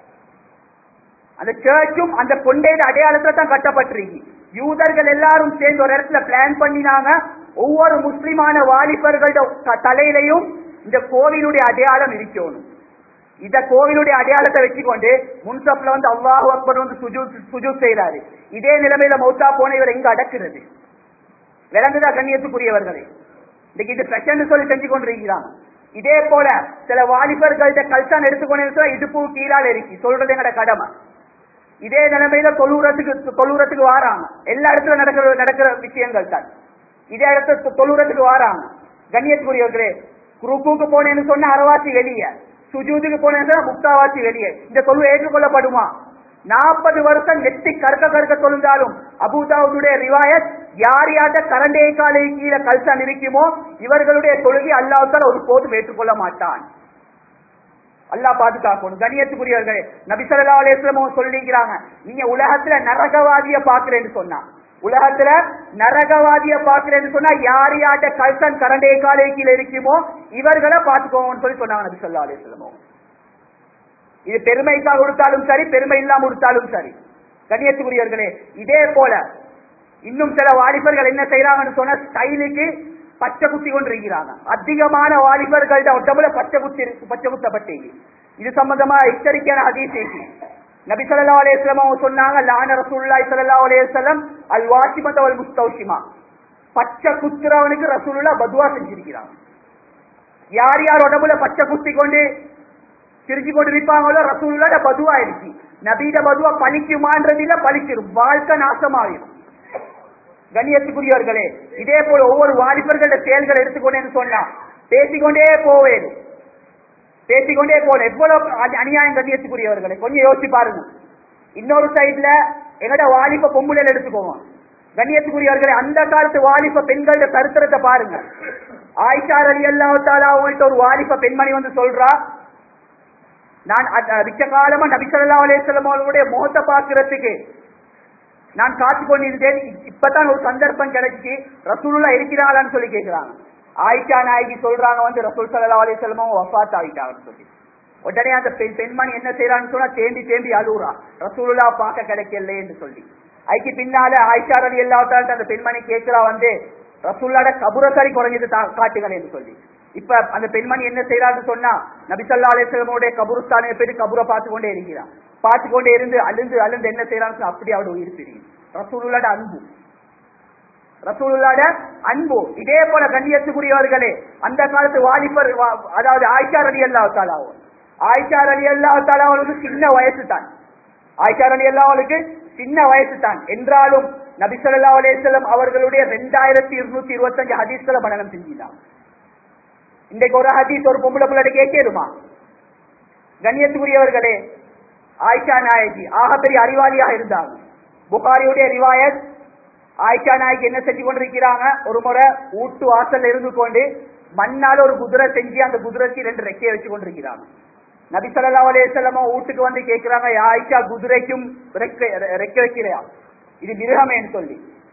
A: அந்த சர்ச்சும் அந்த கொண்டையில அடையாளத்துல தான் கட்டப்பட்டிருக்கு யூதர்கள் எல்லாரும் சேர்ந்து ஒரு இடத்துல பிளான் பண்ணினாங்க ஒவ்வொரு முஸ்லிமான வாலிபர்களோட க- தலையிலையும் இந்த கோவிலுடைய அடையாளம் இருக்கணும் இந்த கோவிலுடைய அடையாளத்தை வச்சுக்கொண்டு முன்சப்ல வந்து அல்லாஹ் அக்பர் வந்து சுஜூ சுஜூ செய்யறாரு இதே நிலைமையில மௌத்தா போன இவர் எங்க அடக்குறது விளங்குதா கண்ணியத்துக்குரியவர்களே இன்னைக்கு இது பிரச்சனை சொல்லி செஞ்சு கொண்டிருக்கிறாங்க இதே போல சில வாலிபர்கள்ட்ட கல்சான் எடுத்துக்கொண்டு இடுப்பு கீழால இருக்கு சொல்றது எங்கட கடமை இதே நிலைமையில தொழுறதுக்கு தொழுறதுக்கு வாராங்க எல்லா இடத்துல நடக்கிற நடக்கிற விஷயங்கள் தான் இதே இடத்துல தொழுறதுக்கு வாராங்க கண்ணியத்துக்குரியவர்களே குரூப்புக்கு போனேன்னு சொன்ன அறவாசி வெளியே சுஜூதுக்கு போனேன்னு சொன்னா முக்தாவாசி வெளியே இந்த தொழு ஏற்றுக்கொள்ளப்படுமா நாற்பது வருஷம் நெத்தி கற்க கற்க தொழுந்தாலும் அபுதாவுடைய ரிவாயத் யார் யார்ட்ட கரண்டே காலை கீழே கல்சான் இருக்குமோ இவர்களுடைய தொழுகை அல்லாஹால ஒரு போதும் ஏற்றுக்கொள்ள மாட்டான் அல்லாஹ் பாதுகாக்கணும் கண்ணியத்துக்குரியவர்களே நபி ஸல்லல்லாஹு அலைஹி வஸல்லம் சொல்லிக்கிறாங்க நீங்க உலகத்துல நரகவாதிய பாக்குறேன்னு சொன்னா உலகத்துல நரகவாதிய பாக்குறேன்னு சொன்னா யார் யார்ட்ட கல்சன் கரண்டே காலே கீழே இருக்குமோ இவர்களை பாத்துக்கோங்கன்னு சொல்லி சொன்னாங்க நபி ஸல்லல்லாஹு அலைஹி வஸல்லம் இது பெருமைக்காக கொடுத்தாலும் சரி பெருமை இல்லாம கொடுத்தாலும் சரி கண்ணியத்துக்குரியவர்களே இதே போல இன்னும் சில வாலிபர்கள் என்ன செய்யறாங்கன்னு சொன்ன ஸ்டைலுக்கு பச்சை குத்தி கொண்டிருக்கிறாங்க அதிகமான வாலிபர்கள்ட்ட ஒட்டமுல பச்சை குத்தி இருக்கு- பச்சை குத்தப்பட்டீங்க இது சம்பந்தமா எச்சரிக்கையான ஹதீஸ் இருக்கு. நபி ஸல்லல்லாஹு அலைஹி வஸல்லம் அவங்க சொன்னாங்க லான ரசூலுல்லாஹி ஸல்லல்லாஹு அலைஹி வஸல்லம் அல் வாசிமத வல் முஸ்தௌஷிமா பச்சை குத்துறவனுக்கு ரசூலுல்லாஹ் பதுவா செஞ்சிருக்கிறாங்க யார் யார் உடம்புல பச்சை குத்தி கொண்டு சிரிச்சு கொண்டு இருப்பாங்களோ ரசூலுல்லாஹ் பதுவா இருக்கு நபீட பதுவா பலிக்குமான்றது இல்ல பலிச்சிரும் வாழ்க்கை நாசமாயிரும் கண்ணியத்துக்குரியவர்களே இதே போல ஒவ்வொரு வாலிபர்கள செயல்களை எடுத்துக்கொண்டேன்னு சொன்னா பேசிக்கொண்டே போவேன் பேசிக்கொண்டே போல எவ்வளவு அநி- அநியாயம் கண்ணியத்துக்குரியவர்களே கொஞ்சம் யோசிச்சு பாருங்க இன்னொரு சைடுல எங்கட வாலிப பொம்புலையில எடுத்துக்கோங்க கண்ணியத்துக்குரியவர்களே அந்த காலத்து வாலிப பெண்களோட சரித்திரத்தை பாருங்க ஆயிஷா அலி அல்லாஹாலா அவங்கள்ட்ட ஒரு வாலிப பெண்மணி வந்து சொல்றா நான் அ- அ, மிச்ச காலமா நபி ஸல்லல்லாஹு அலைஹி வஸல்லம் அவர்களுடைய முகத்தை பார்க்கிறதுக்கு நான் காத்து கொண்டிருந்தேன் இ- இப்பதான் ஒரு சந்தர்ப்பம் கிடைச்சி ரசூலுல்லா இருக்கிறாங்களான்னு சொல்லி கேட்கிறாங்க ஆயிஷா நாயகி சொல்றாங்க வந்து ரசூல் ஸல்லல்லாஹு அலைஹி வஸல்லம் வஃபாத் ஆகிட்டாங்கன்னு சொல்லி உடனே அந்த பெண் பெண்மணி என்ன செய்யறான்னு சொன்னா தேம்பி தேம்பி அழுகுறா ரசூலுல்லா பார்க்க கிடைக்கலைன்னு சொல்லி அதுக்கு பின்னால ஆயிஷா ரலி அல்லாஹ் அந்த பெண்மணி கேட்கிறா வந்து ரசூல்லாட கபுரசரி குறைஞ்சது தா- காட்டுங்களேன்னு சொல்லி இப்ப அந்த பெண்மணி என்ன செய்யறான்னு சொன்னா நபிசல்லா அலிஸ்லமுடைய கபுருஸ்தானை போயிட்டு கபுரை பார்த்து கொண்டே இருக்கிறான் பார்த்து கொண்டே இருந்து அழுந்து அழுந்து என்ன செய்யறான்னு சொன்னா அப்படி அவட உயிர் பிரியும் ரசூலுல்லாட அன்பு ரசூலுல்லாட அன்பு இதே போல கண்ணியத்துக்குரியவர்களே அந்த காலத்து வாலிபர் வா- அதாவது ஆயிஷா ரலி அல்லா தாலாவும் ஆயிஷா ரலி அல்லா தாலாவுக்கு சின்ன வயசு தான் ஆயிஷா ரலி அல்லாவுக்கு சின்ன வயசு தான் என்றாலும் நபி ஸல்லல்லாஹு அலைஹி வஸல்லம் அவர்களுடைய ரெண்டாயிரத்தி இருநூத்தி இருபத்தஞ்சு ஹதீஸ்களை மனநம் செஞ்சினான் இன்றைக்கு ஒரு ஹதீஸ் ஒரு பொம்பளை பிள்ளை கேட்கணுமா கண்ணியத்துக்குரியவர்களே ஆயிஷா நாயகி ஆக பெரிய அறிவாளியாக இருந்தாங்க புகாரியுடைய ரிவாயத் ஆயிஷா நாயகி என்ன செஞ்சு கொண்டிருக்கிறாங்க ஒரு முறை ஊட்டு வாசல்ல இருந்து கொண்டு மண்ணால ஒரு குதிரை செஞ்சு அந்த குதிரைக்கு ரெண்டு ரெக்கையை வச்சு கொண்டிருக்கிறாங்க நபி ஸல்லல்லாஹு அலைஹி வஸல்லம் வீட்டுக்கு வந்து கேட்கிறாங்க "யா ஆயிஷா குதிரைக்கும் ரெக்கை ரெக்கை வைக்கிறையா இது மிருகமேன்னு சொல்லி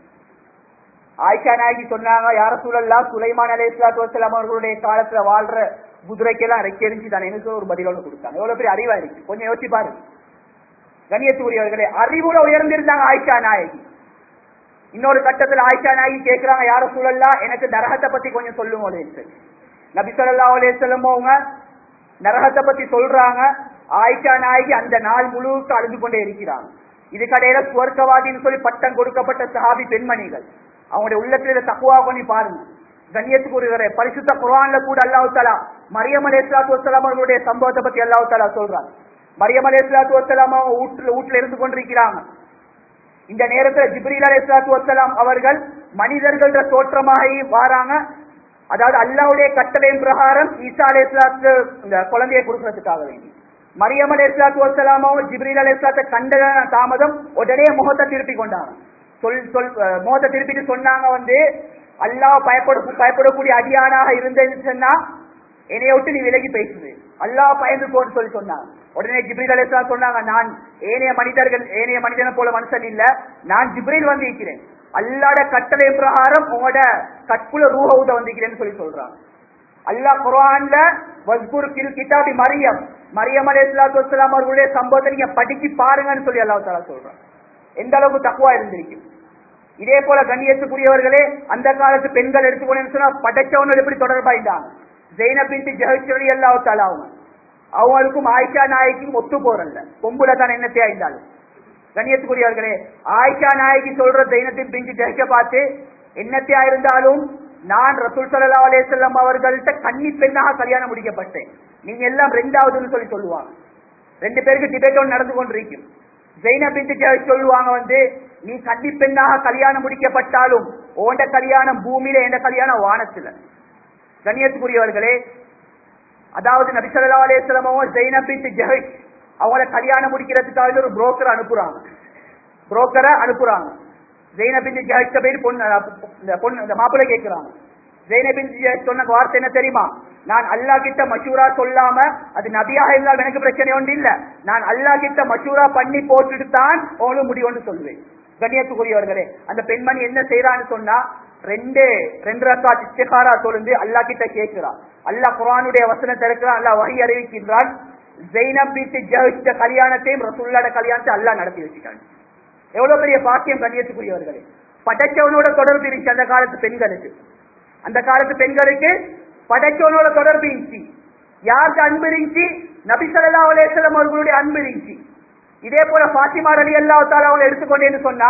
A: ஆயிஷா நாயகி சொன்னாங்க யார சூழல்லா சுலைமான் அலை இஸ்லாத்து வசலாம் அவர்களுடைய காலத்துல வாழ்ற குதிரைக்கெல்லாம் ரெக்கெரிஞ்சு தான் எனக்கு ஒரு பதிலோட கொடுத்தாங்க எவ்வளவு பெரிய அறிவா இருக்கு கொஞ்சம் யோசிச்சு பாருங்க கண்ணியத்துக்குரியவர்களே அறிவுல உயர்ந்திருந்தாங்க ஆயிஷா நாயகி இன்னொரு கட்டத்துல ஆயிஷா நாயகி கேட்கிறாங்க யார சூழல்லா எனக்கு நரகத்தை பத்தி கொஞ்சம் சொல்லுங்க நபி ஸல்லல்லாஹு அலைஹி வஸல்லம் அவங்க நரகத்தை பத்தி சொல்றாங்க ஆயிஷா நாயகி அந்த நாள் முழுக்க அழுது கொண்டே இருக்கிறாங்க இது கடையில சுவர்க்கவாதின்னு சொல்லி பட்டம் கொடுக்கப்பட்ட சஹாபி பெண்மணிகள் அவங்களுடைய உள்ளத்துல தக்குவா பண்ணி பாருங்க கண்ணியத்துக்கு ஒரு பரிசுத்த குர்ஆன்ல கூட அல்லாஹ் தஆலா மரியம் அலைஹிஸ்ஸலாத்து வஸ்ஸலாம் அவர்களுடைய சம்பவத்தை பத்தி அல்லாஹ் தஆலா சொல்றாங்க மரியம் அலைஹிஸ்ஸலாத்து வஸ்ஸலாம் அவங்க வீட்டுல வீட்டுல இருந்து கொண்டிருக்கிறாங்க இந்த நேரத்துல ஜிப்ரீல் அலைஹிஸ்ஸலாத்து வஸ்ஸலாம் அவர்கள் மனிதர்கள்ட தோற்றமாகி வாராங்க அதாவது அல்லாஹ்வுடைய கட்டளையின் பிரகாரம் ஈசா அலைஹிஸ்ஸலாத்து இந்த குழந்தையை கொடுக்கறதுக்காக வேண்டி மரியம் அலைஹிஸ்ஸலாத்து வஸ்ஸலாமும் ஜிப்ரீல் அலைஹிஸ்ஸலாத்தை கண்ட தாமதம் உடனே முகத்தை திருப்பி கொண்டாங்க சொல் சொல் அஹ் முகத்தை திருப்பிட்டு சொன்னாங்க வந்து அல்லாஹ் பயப்பட பயப்படக்கூடிய அடியானாக இருந்தேன்னு சொன்னா என்னைய விட்டு நீ விலகி பேசுது அல்லாஹ் பயந்து போன்னு சொல்லி சொன்னாங்க உடனே ஜிப்ரீல் அலிஸ்லாம் சொன்னாங்க நான் ஏனைய மனிதர்கள் ஏனைய மனிதனை போல மனுஷன் இல்ல நான் ஜிப்ரீல் வந்து இருக்கிறேன் அல்லாட கட்டளை பிரகாரம் உங்களோட கற்புல ரூஹ ஊத வந்திருக்கிறேன்னு சொல்லி சொல்றாங்க அல்லாஹ் குர்ஆன்ல வஸ்குர் கில் கிதாபி மரியம் மரியம் அலைஹிஸ்ஸலாத்து வஸ்ஸலாம் அவர்களுடைய சம்பவத்தை நீங்க படிச்சு பாருங்கன்னு சொல்லி அல்லாஹ் தஆலா சொல்றான் எந்த அளவுக்கு தக்குவா இருந்திருக்கும் இதே போல கண்ணியத்துக்குரியவர்களே அந்த காலத்து பெண்கள் எடுத்துக்கொண்டு சொன்னா படைச்சவனோட எப்படி தொடர்பாயிட்டாங்க ஜெயினப் பின்தி ஜஹச்சரி அல்லாஹ் தஆலா அவங்க அவங்களுக்கும் ஆயிஷா நாய்க்கும் ஒத்து போறல்ல கொம்புல தான் என்னத்தையா இருந்தாலும் கண்ணியத்துக்குரியவர்களே ஆயிஷா நாய்க்கு சொல்ற ஜெயினத்தின் பிஞ்சு ஜெயிக்க பார்த்து என்னத்தையா இருந்தாலும் நான் ரசூல் சல்லா அலையம் அவர்கள்ட்ட கன்னி பெண்ணாக கல்யாணம் முடிக்கப்பட்டேன் நீங்க எல்லாம் ரெண்டாவதுன்னு சொல்லி சொல்லுவாங்க ரெண்டு பேருக்கு டிபேட் ஒன்று நடந்து கொண்டிருக்கும் ஜெயினப் பின்தி ஜஹஷ் சொல்லுவாங்க வந்து நீ கன்னி பெண்ணாக கல்யாணம் முடிக்கப்பட்டாலும் ஓண்ட கல்யாணம் பூமியில எந்த கல்யாணம் வானத்துல கண்ணியத்துக்குரியவர்களே அதாவது நபி ஸல்லல்லாஹு அலைஹி வஸல்லம் அவங்க ஜெயினப் பின்த் ஜஹஷ் அவங்கள கல்யாணம் முடிக்கிறதுக்காக ஒரு புரோக்கர் அனுப்புறாங்க புரோக்கரை அனுப்புறாங்க ஜெயினப் பின்த் ஜஹஷ் போய் பொண்ணு இந்த பொண்ணு இந்த மாப்பிள்ளை கேட்கிறாங்க ஜெயினப் பின்த் ஜஹஷ் சொன்ன வார்த்தை என்ன தெரியுமா நான் அல்லாஹ் கிட்ட மஷூரா சொல்லாம அது நபியாக இருந்தால் எனக்கு பிரச்சனை ஒன்று இல்ல நான் அல்லாஹ் கிட்ட மஷூரா பண்ணி போட்டுட்டு தான் உங்களுக்கு முடியும்னு சொல்லுவேன் கண்ணியத்துக்குரியவர்களே அந்த பெண்மணி என்ன செய்யறான்னு சொன்னா ரெண்டு ரெண்டு ரக்கா இஸ்திகாரா தொழுந்து அல்லாஹ் கிட்ட கேட்கிறா அல்லாஹ் குர்ஆனுடைய வசனத்தை இருக்கிறான் அல்லாஹ் வஹி அறிவிக்கின்றான் ஜெய்னப் பின்த் ஜஹஷ் கல்யாணத்தையும் ரசூலுல்லாஹ் கல்யாணத்தை அல்லாஹ் நடத்தி வச்சுட்டான் எவ்வளவு பெரிய பாக்கியம் கண்ணியத்துக்குரியவர்களே படைச்சவனோட தொடர்பு இருந்துச்சு அந்த காலத்து பெண்களுக்கு அந்த காலத்து பெண்களுக்கு படைச்சவனோட தொடர்பு இருந்துச்சு யாருக்கு அன்பு இருந்துச்சு நபி ஸல்லல்லாஹு அலைஹி வஸல்லம் அவர்களுடைய அன்பு இருந்துச்சு இதே போல ஃபாத்திமா ரலியல்லாஹு தஆலா அவங்களை எடுத்துக்கொண்டேன்னு சொன்னா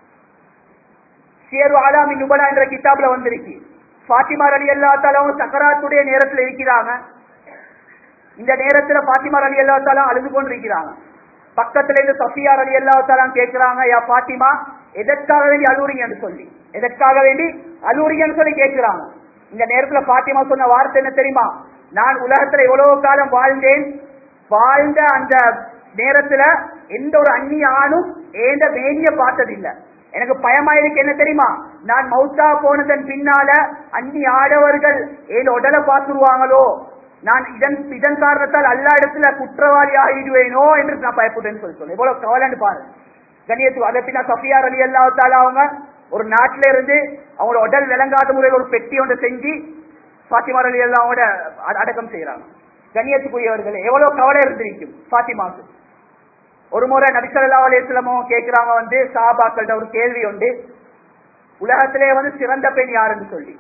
A: ஷேரு ஆலாமி நுபலா என்ற கிதாப்ல வந்திருக்கு ஃபாத்திமா ரலியல்லாஹு தஆலா அவங்க சக்கராத்துடைய நேரத்துல இருக்கிறாங்க இந்த நேரத்துல பாத்திமா அலி அல்லா தாலா அழுது கொண்டிருக்கிறாங்க பக்கத்துல இருந்து சஃபியா அலி அல்லா தாலா கேட்கிறாங்க யா பாத்திமா எதற்காக வேண்டி அழுவுறீங்கன்னு சொல்லி எதற்காக வேண்டி அழுவுறீங்கன்னு சொல்லி கேட்கிறாங்க இந்த நேரத்துல பாத்திமா சொன்ன வார்த்தை என்ன தெரியுமா நான் உலகத்துல எவ்வளவு காலம் வாழ்ந்தேன் வாழ்ந்த அந்த நேரத்துல எந்த ஒரு அந்நிய ஆணும் ஏந்த மேனிய பார்த்ததில்லை எனக்கு பயமா இருக்கு என்ன தெரியுமா நான் மௌத்தா போனதன் பின்னால அந்நிய ஆடவர்கள் ஏன் உடலை பார்த்துருவாங்களோ நான் இதன் இதன் காரணத்தால் எல்லா இடத்துல குற்றவாளி ஆகிடுவேனோ என்று நான் பயப்படுறேன்னு சொல்லி சொல்லுவேன் இவ்வளவு கவலைன்னு பாரு கண்ணியத்து அதை பின்னா சஃபியார் அலி அல்லா அவங்க ஒரு நாட்டில இருந்து அவங்களோட உடல் விளங்காத முறையில் ஒரு பெட்டி ஒன்று செஞ்சு பாத்திமா அலி அல்லா அவங்களோட அட- அடக்கம் செய்யறாங்க கண்ணியத்துக்குரியவர்களே எவ்வளவு கவலை இருந்திருக்கும் பாத்திமாவுக்கு ஒரு முறை நபிசல்லா அலிஸ்லமோ கேட்கிறாங்க வந்து சாபாக்கள்கிட்ட ஒரு கேள்வி உண்டு உலகத்திலே வந்து சிறந்த பெண் யாருன்னு சொல்லி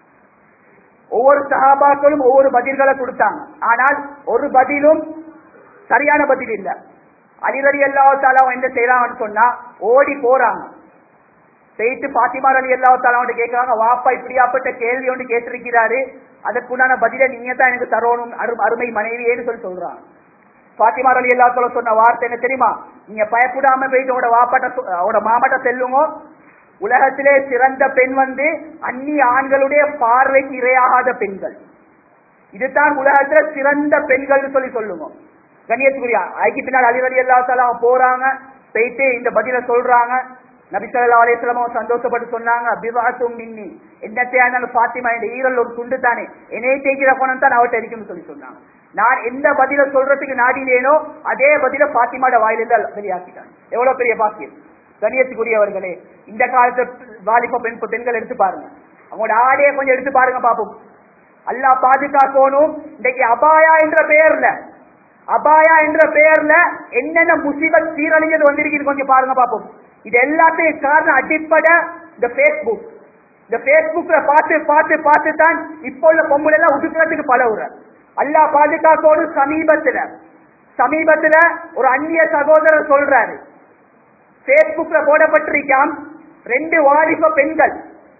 A: ஒவ்வொரு சஹாபாக்களும் ஒவ்வொரு பதில்களை கொடுத்தாங்க ஆனால் ஒரு பதிலும் சரியான பதில் இல்ல அலிரடி அல்லாஹாலும் என்ன செய்யறாங்கன்னு சொன்னா ஓடி போறாங்க போயிட்டு பாத்திமா அலி அல்லாஹாலும் கேட்கறாங்க வாப்பா இப்படியாப்பட்ட கேள்வி ஒன்று கேட்டிருக்கிறாரு அதற்குண்டான பதிலை நீங்க தான் எனக்கு தரணும் அரு- அருமை மனைவியேன்னு சொல்லி சொல்றாங்க பாத்திமா அலி அல்லாஹால சொன்ன வார்த்தை என்ன தெரியுமா நீங்க பயப்படாம போயிட்டு உங்களோட வாப்பாட்ட சொ- அவரோட மாமாட்ட செல்லுங்க உலகத்திலே சிறந்த பெண் வந்து அந்நிய ஆண்களுடைய பார்வைக்கு இரையாகாத பெண்கள் இதுதான் உலகத்துல சிறந்த பெண்கள் சொல்லி சொல்லுவோம் கண்ணியத்துக்குரியா ஐக்கு பின்னால் அலிவலி அல்லா போறாங்க போயிட்டு இந்த பதில சொல்றாங்க நபி ஸல்லல்லாஹு அலைஹி வஸல்லம் சந்தோஷப்பட்டு சொன்னாங்க பிவாத்தும் மின்னி என்னத்தையா இருந்தாலும் பாத்திமா இந்த ஈரல் ஒரு துண்டு தானே என்னை தேய்க்கிற குணம் தான் அவட்ட இருக்குன்னு சொல்லி சொன்னாங்க நான் எந்த பதில சொல்றதுக்கு நாடினேனோ அதே பதில பாத்திமாட வாயிலிருந்து வெளியாக்கிட்டாங்க எவ்வளவு பெரிய பாக்கியம் கண்ணியத்துக்குரியவர்களே இந்த காலத்து வாலிப பெண் பெண்கள் எடுத்து பாருங்க அவங்களோட ஆடையை கொஞ்சம் எடுத்து பாருங்க பாப்போம் அல்லாஹ் பாதுகாக்கணும் இன்னைக்கு அபாயா என்ற பெயர்ல அபாயா என்ற பெயர்ல என்னென்ன முசீபத் சீரழிஞ்சது வந்திருக்குது கொஞ்சம் பாருங்க பாப்போம் இது எல்லாத்தையும் காரணம் அடிப்படை இந்த பேஸ்புக் இந்த பேஸ்புக்ல பார்த்து பார்த்து பார்த்து தான் இப்போ உள்ள பொம்பளை எல்லாம் உடுக்கிறதுக்கு பழகுற அல்லாஹ் பாதுகாக்கோடு சமீபத்துல சமீபத்துல ஒரு அந்நிய சகோதரர் சொல்றாரு பேஸ்புக்ல போடப்பட்டிருக்காம் ரெண்டு வாலிப பெண்கள்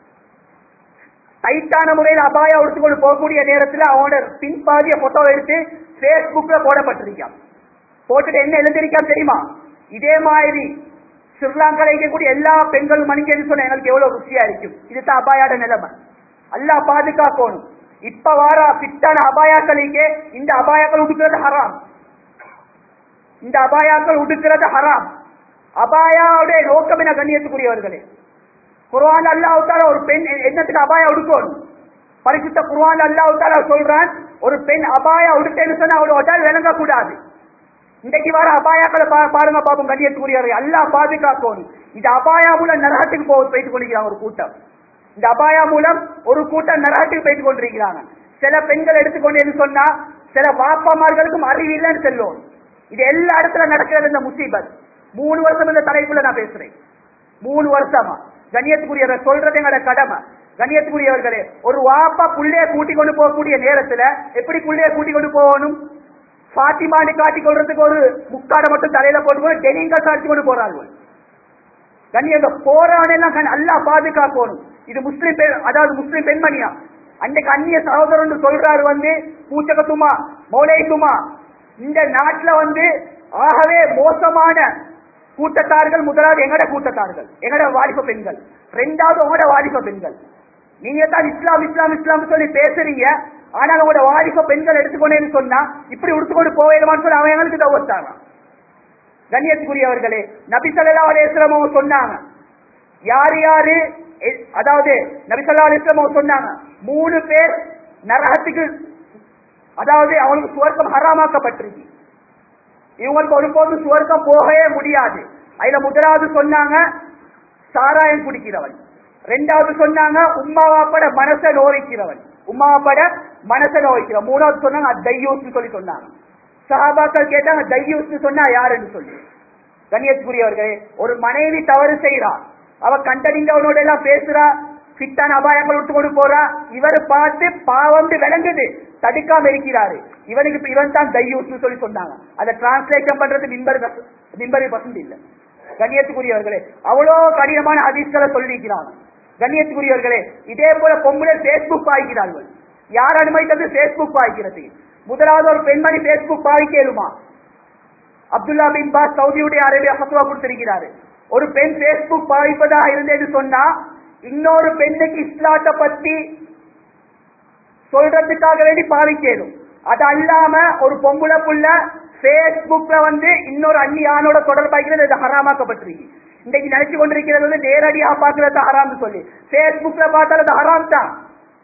A: டைட்டான முறையில் அபாயா உடுத்துக்கொண்டு போகக்கூடிய நேரத்துல அவனோட பின்பாதிய போட்டோ எடுத்து பேஸ்புக்ல போடப்பட்டிருக்கான் போட்டுட்டு என்ன எழுந்திருக்கான் தெரியுமா இதே மாதிரி ஸ்ரீலங்கால இருக்கக்கூடிய எல்லா பெண்களும் மணிக்கன்னு சொன்ன எங்களுக்கு எவ்வளவு ருசியா இருக்கும் இதுதான் அபாயாட நிலைமை அல்லாஹ் பாதுகாக்கணும் இப்ப வார பிட்டான அபாயாக்களுக்கு இந்த அபாயாக்கள் உடுக்கிறது ஹராம் இந்த அபாயாக்கள் உடுக்கிறது ஹராம் அபாயாவுடைய நோக்கம் என கண்ணியத்துக்குரியவர்களே குர்ஆன் அல்லாஹ் தாலா ஒரு பெண் என்னத்துக்கு அபாயா உடுக்கணும் பரிசுத்த குர்ஆன் அல்லாஹ் தாலா சொல்றான் ஒரு பெண் அபாயா உடுத்தேன்னு சொன்னா அவளோட உடல் விளங்க கூடாது இன்றைக்கு வர அபாயாக்களை பா- பாருங்க பாப்போம் கண்ணியத்துக்குரியவர்கள் அல்லாஹ் பாதுகாக்கணும் இந்த அபாயா மூலம் நரகத்துக்கு போக போயிட்டு கொண்டிருக்கிறாங்க ஒரு கூட்டம் இந்த அபாயா மூலம் ஒரு கூட்டம் நரகத்துக்கு போயிட்டு கொண்டிருக்கிறாங்க சில பெண்கள் எடுத்துக்கொண்டு சொன்னா சில வாப்பாமார்களுக்கும் அறிவு இல்லைன்னு சொல்லுவோம் இது எல்லா இடத்துல நடக்கிறது இந்த முசீபத் மூணு வருஷம் இந்த தலைப்புல நான் பேசுறேன் மூணு வருஷமா கண்ணியத்துக்குரியவர் சொல்றது எங்களோட கடமை கண்ணியத்துக்குரியவர்களே ஒரு வாப்பா புள்ளைய கூட்டி கொண்டு போகக்கூடிய நேரத்துல எப்படி புள்ளைய கூட்டி கொண்டு போகணும் பாத்திமான்னு காட்டி கொள்றதுக்கு ஒரு முக்காடை மட்டும் தலையில போட்டு டெனிங்க காட்டி கொண்டு போறார்கள் கண்ணி அந்த போராடெல்லாம் கண் அல்லா பாதுகாக்கணும் இது முஸ்லிம் பெண் அதாவது முஸ்லிம் பெண்மணியா அன்றைக்கு அந்நிய சகோதரன் சொல்றாரு வந்து பூச்சகத்துமா மௌலேத்துமா இந்த நாட்டுல வந்து ஆகவே மோசமான கூட்டத்தார்கள் முதலாவது எங்கட கூட்டத்தார்கள் எங்கட வாலிப பெண்கள் ரெண்டாவது உங்களோட வாலிப பெண்கள் நீங்க தான் இஸ்லாம் இஸ்லாம் இஸ்லாம் சொல்லி பேசுறீங்க ஆனால் உங்களோட வாலிப பெண்கள் எடுத்துக்கொண்டேன்னு சொன்னா இப்படி உடுத்துக்கொண்டு போவேலுமான்னு சொல்லி அவன் எங்களுக்கு தவறுத்தாங்க கண்ணியத்துக்குரியவர்களே நபி ஸல்லல்லாஹு அலைஹி வஸல்லம் அவங்க சொன்னாங்க யார் யாரு எ- அதாவது நபி ஸல்லல்லாஹு அலைஹி வஸல்லம் அவங்க சொன்னாங்க மூணு பேர் நரகத்துக்கு அதாவது அவங்களுக்கு சுவர்க்கம் ஹராமாக்கப்பட்டிருக்கு இவங்களுக்கு ஒருபோதும் சுவர்க்கம் போகவே முடியாது அதுல முதலாவது சொன்னாங்க சாராயம் குடிக்கிறவன் ரெண்டாவது சொன்னாங்க உம்மாவாப்பட மனசை நோய்க்கிறவன் உம்மாவாப்பட மனசை நோய்க்கிறவன் மூணாவது சொன்னாங்க தையூஸ் சொல்லி சொன்னாங்க சஹாபாக்கள் கேட்டாங்க தையூஸ் சொன்னா யாருன்னு சொல்லி கண்ணியத்துக்குரியவர்களே ஒரு மனைவி தவறு செய்றா அவ கண்டறிந்தவனோட எல்லாம் பேசுறா ஃபிட்டான அபாயங்கள் விட்டு கொண்டு போறா இவர் பார்த்து பாவம் விளங்குது தடுக்காம இருக்கிறாரு இவனுக்கு இப்ப இவன் தான் தையூஸ் சொல்லி சொன்னாங்க அதை டிரான்ஸ்லேஷன் பண்றது மின்பர் மின்பரி பசந்து இல்ல கண்ணியத்துக்குரியவர்களே அவ்வளோ கடினமான ஹதீஸ்களை சொல்லியிருக்கிறாங்க கண்ணியத்துக்குரியவர்களே இதே போல பொம்பளை பேஸ்புக் பாய்க்கிறார்கள் யார் அனுமதித்தது பேஸ்புக் பாய்க்கிறது முதலாவது ஒரு பெண்மணி பேஸ்புக் பாய்க்கலுமா அப்துல்லா பின் பாஸ் சவுதியுடைய அரேபியா ஃபத்வா கொடுத்திருக்கிறாரு ஒரு பெண் பேஸ்புக் பாவிப்பதாக இருந்தேன்னு சொன்னா இன்னொரு பெண்ணுக்கு இஸ்லாத்தை பத்தி சொல்றதுக்காக வேண்டி பாவிக்கணும் அது அல்லாம ஒரு பொம்பளை புள்ள பேஸ்புக்ல வந்து இன்னொரு அந்நியானோட தொடர்பாகிறது இது ஹராமாக்கப்பட்டிருக்கு இன்னைக்கு நினைச்சு கொண்டிருக்கிறது வந்து நேரடியா பாக்குறது ஹராம்னு சொல்லி பேஸ்புக்ல பார்த்தாலும் அது ஹராம் தான்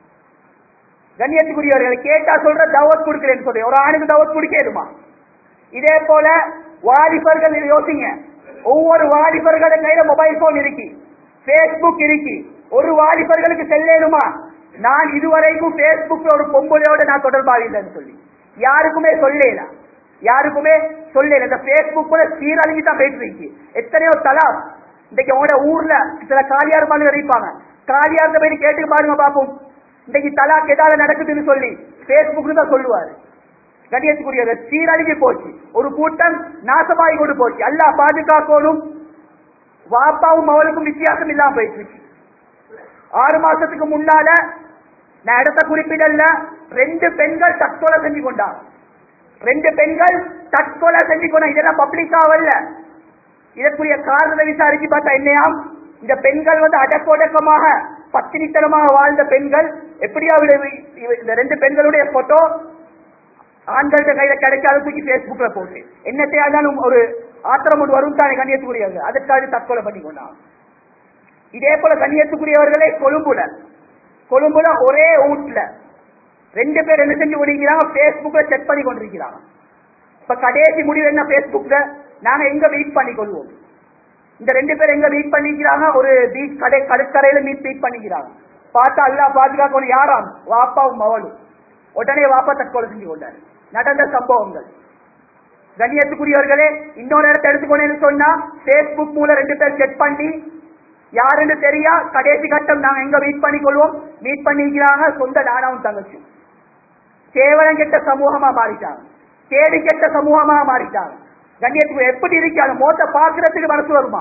A: கண்ணியத்துக்குரியவர்களை கேட்டா சொல்ற தவத் கொடுக்கிறேன்னு சொல்லி ஒரு ஆணுக்கு தவத் கொடுக்கணுமா இதே போல வாலிபர்கள் இதை யோசிங்க ஒவ்வொரு வாலிபர்களும் கையில மொபைல் போன் இருக்கு பேஸ்புக் இருக்கு ஒரு வாலிபர்களுக்கு செல்லேனுமா நான் இதுவரைக்கும் பேஸ்புக்ல ஒரு பொம்பளையோட நான் தொடர்பாகிறேன்னு சொல்லி யாருக்குமே சொல்லல யாருக்குமே சொல்லல இந்த பேஸ்புக் கூட சீரழிஞ்சு தான் போயிட்டு இருக்கு எத்தனையோ தலா இன்னைக்கு உங்களோட ஊர்ல சில காலியார் மாதிரி இருப்பாங்க காலியார்த்த போய் கேட்டு பாருங்க பாப்போம் இன்னைக்கு தலாக் ஏதாவது நடக்குதுன்னு சொல்லி பேஸ்புக்னு தான் சொல்லுவாரு கண்ணியத்துக்குரியது சீரழிஞ்சு போச்சு ஒரு கூட்டம் நாசமாகி கொண்டு போச்சு அல்லாஹ் பாதுகாக்கணும் வாப்பாவும் அவளுக்கும் வித்தியாசம் இல்லாம போயிட்டு இருக்கு ஆறு மாசத்துக்கு முன்னால நான் இடத்த குறிப்பிடல ரெண்டு பெண்கள் தற்கொலை செஞ்சு கொண்டாங்க ரெண்டு பெண்கள் தற்கொலை செஞ்சு கொண்டாங்க இதெல்லாம் பப்ளிக் ஆகல இதற்குரிய காரணத்தை விசாரிச்சு பார்த்தா என்னையாம் இந்த பெண்கள் வந்து அடக்கொடக்கமாக பத்தினித்தனமாக வாழ்ந்த பெண்கள் எப்படியாவது இவ- இந்த ரெண்டு பெண்களுடைய போட்டோ ஆண்கள்ட்ட கையில கிடைக்காத தூக்கி பேஸ்புக்ல போட்டு என்னத்தையா இருந்தாலும் ஒரு ஆத்திரம் ஒன்று வரும் தானே கண்ணியத்துக்குரியவர்கள் அதற்காக தற்கொலை பண்ணி கொண்டாங்க இதே போல கண்ணியத்துக்குரியவர்களே கொழும்புல கொழும்புல ஒரே வீட்டுல ரெண்டு பேர் என்ன செஞ்சு கொண்டிருக்கிறாங்க பேஸ்புக்ல செக் பண்ணி கொண்டிருக்கிறாங்க இப்ப கடைசி முடிவு என்ன பேஸ்புக்ல நாங்க எங்க மீட் பண்ணி கொள்வோம் இந்த ரெண்டு பேர் எங்க மீட் பண்ணிக்கிறாங்க ஒரு பீச் கடை கடற்கரையில மீட் மீட் பண்ணிக்கிறாங்க பார்த்தா அல்லா பாதுகாக்கணும் யாராம் வாப்பாவும் மவளும் உடனே வாப்பா தற்கொலை செஞ்சு கொண்டாரு நடந்த சம்பவங்கள் கண்ணியத்துக்குரியவர்களே இன்னொரு இடத்தை எடுத்துக்கொண்டேன்னு சொன்னா பேஸ்புக் மூலம் ரெண்டு பேர் செக் பண்ணி யாருன்னு தெரியா கடைசி கட்டம் நாங்க எங்க மீட் பண்ணிக்கொள்வோம் மீட் பண்ணிக்கிறாங்க சொந்த நானாவும் தங்கச்சி கேவலம் கெட்ட சமூகமா மாறிட்டாங்க கேடு கெட்ட சமூகமா மாறிட்டாங்க கண்ணியத்துக்கு எப்படி இருக்கு அந்த மோத்த பாக்குறதுக்கு மனசு வருமா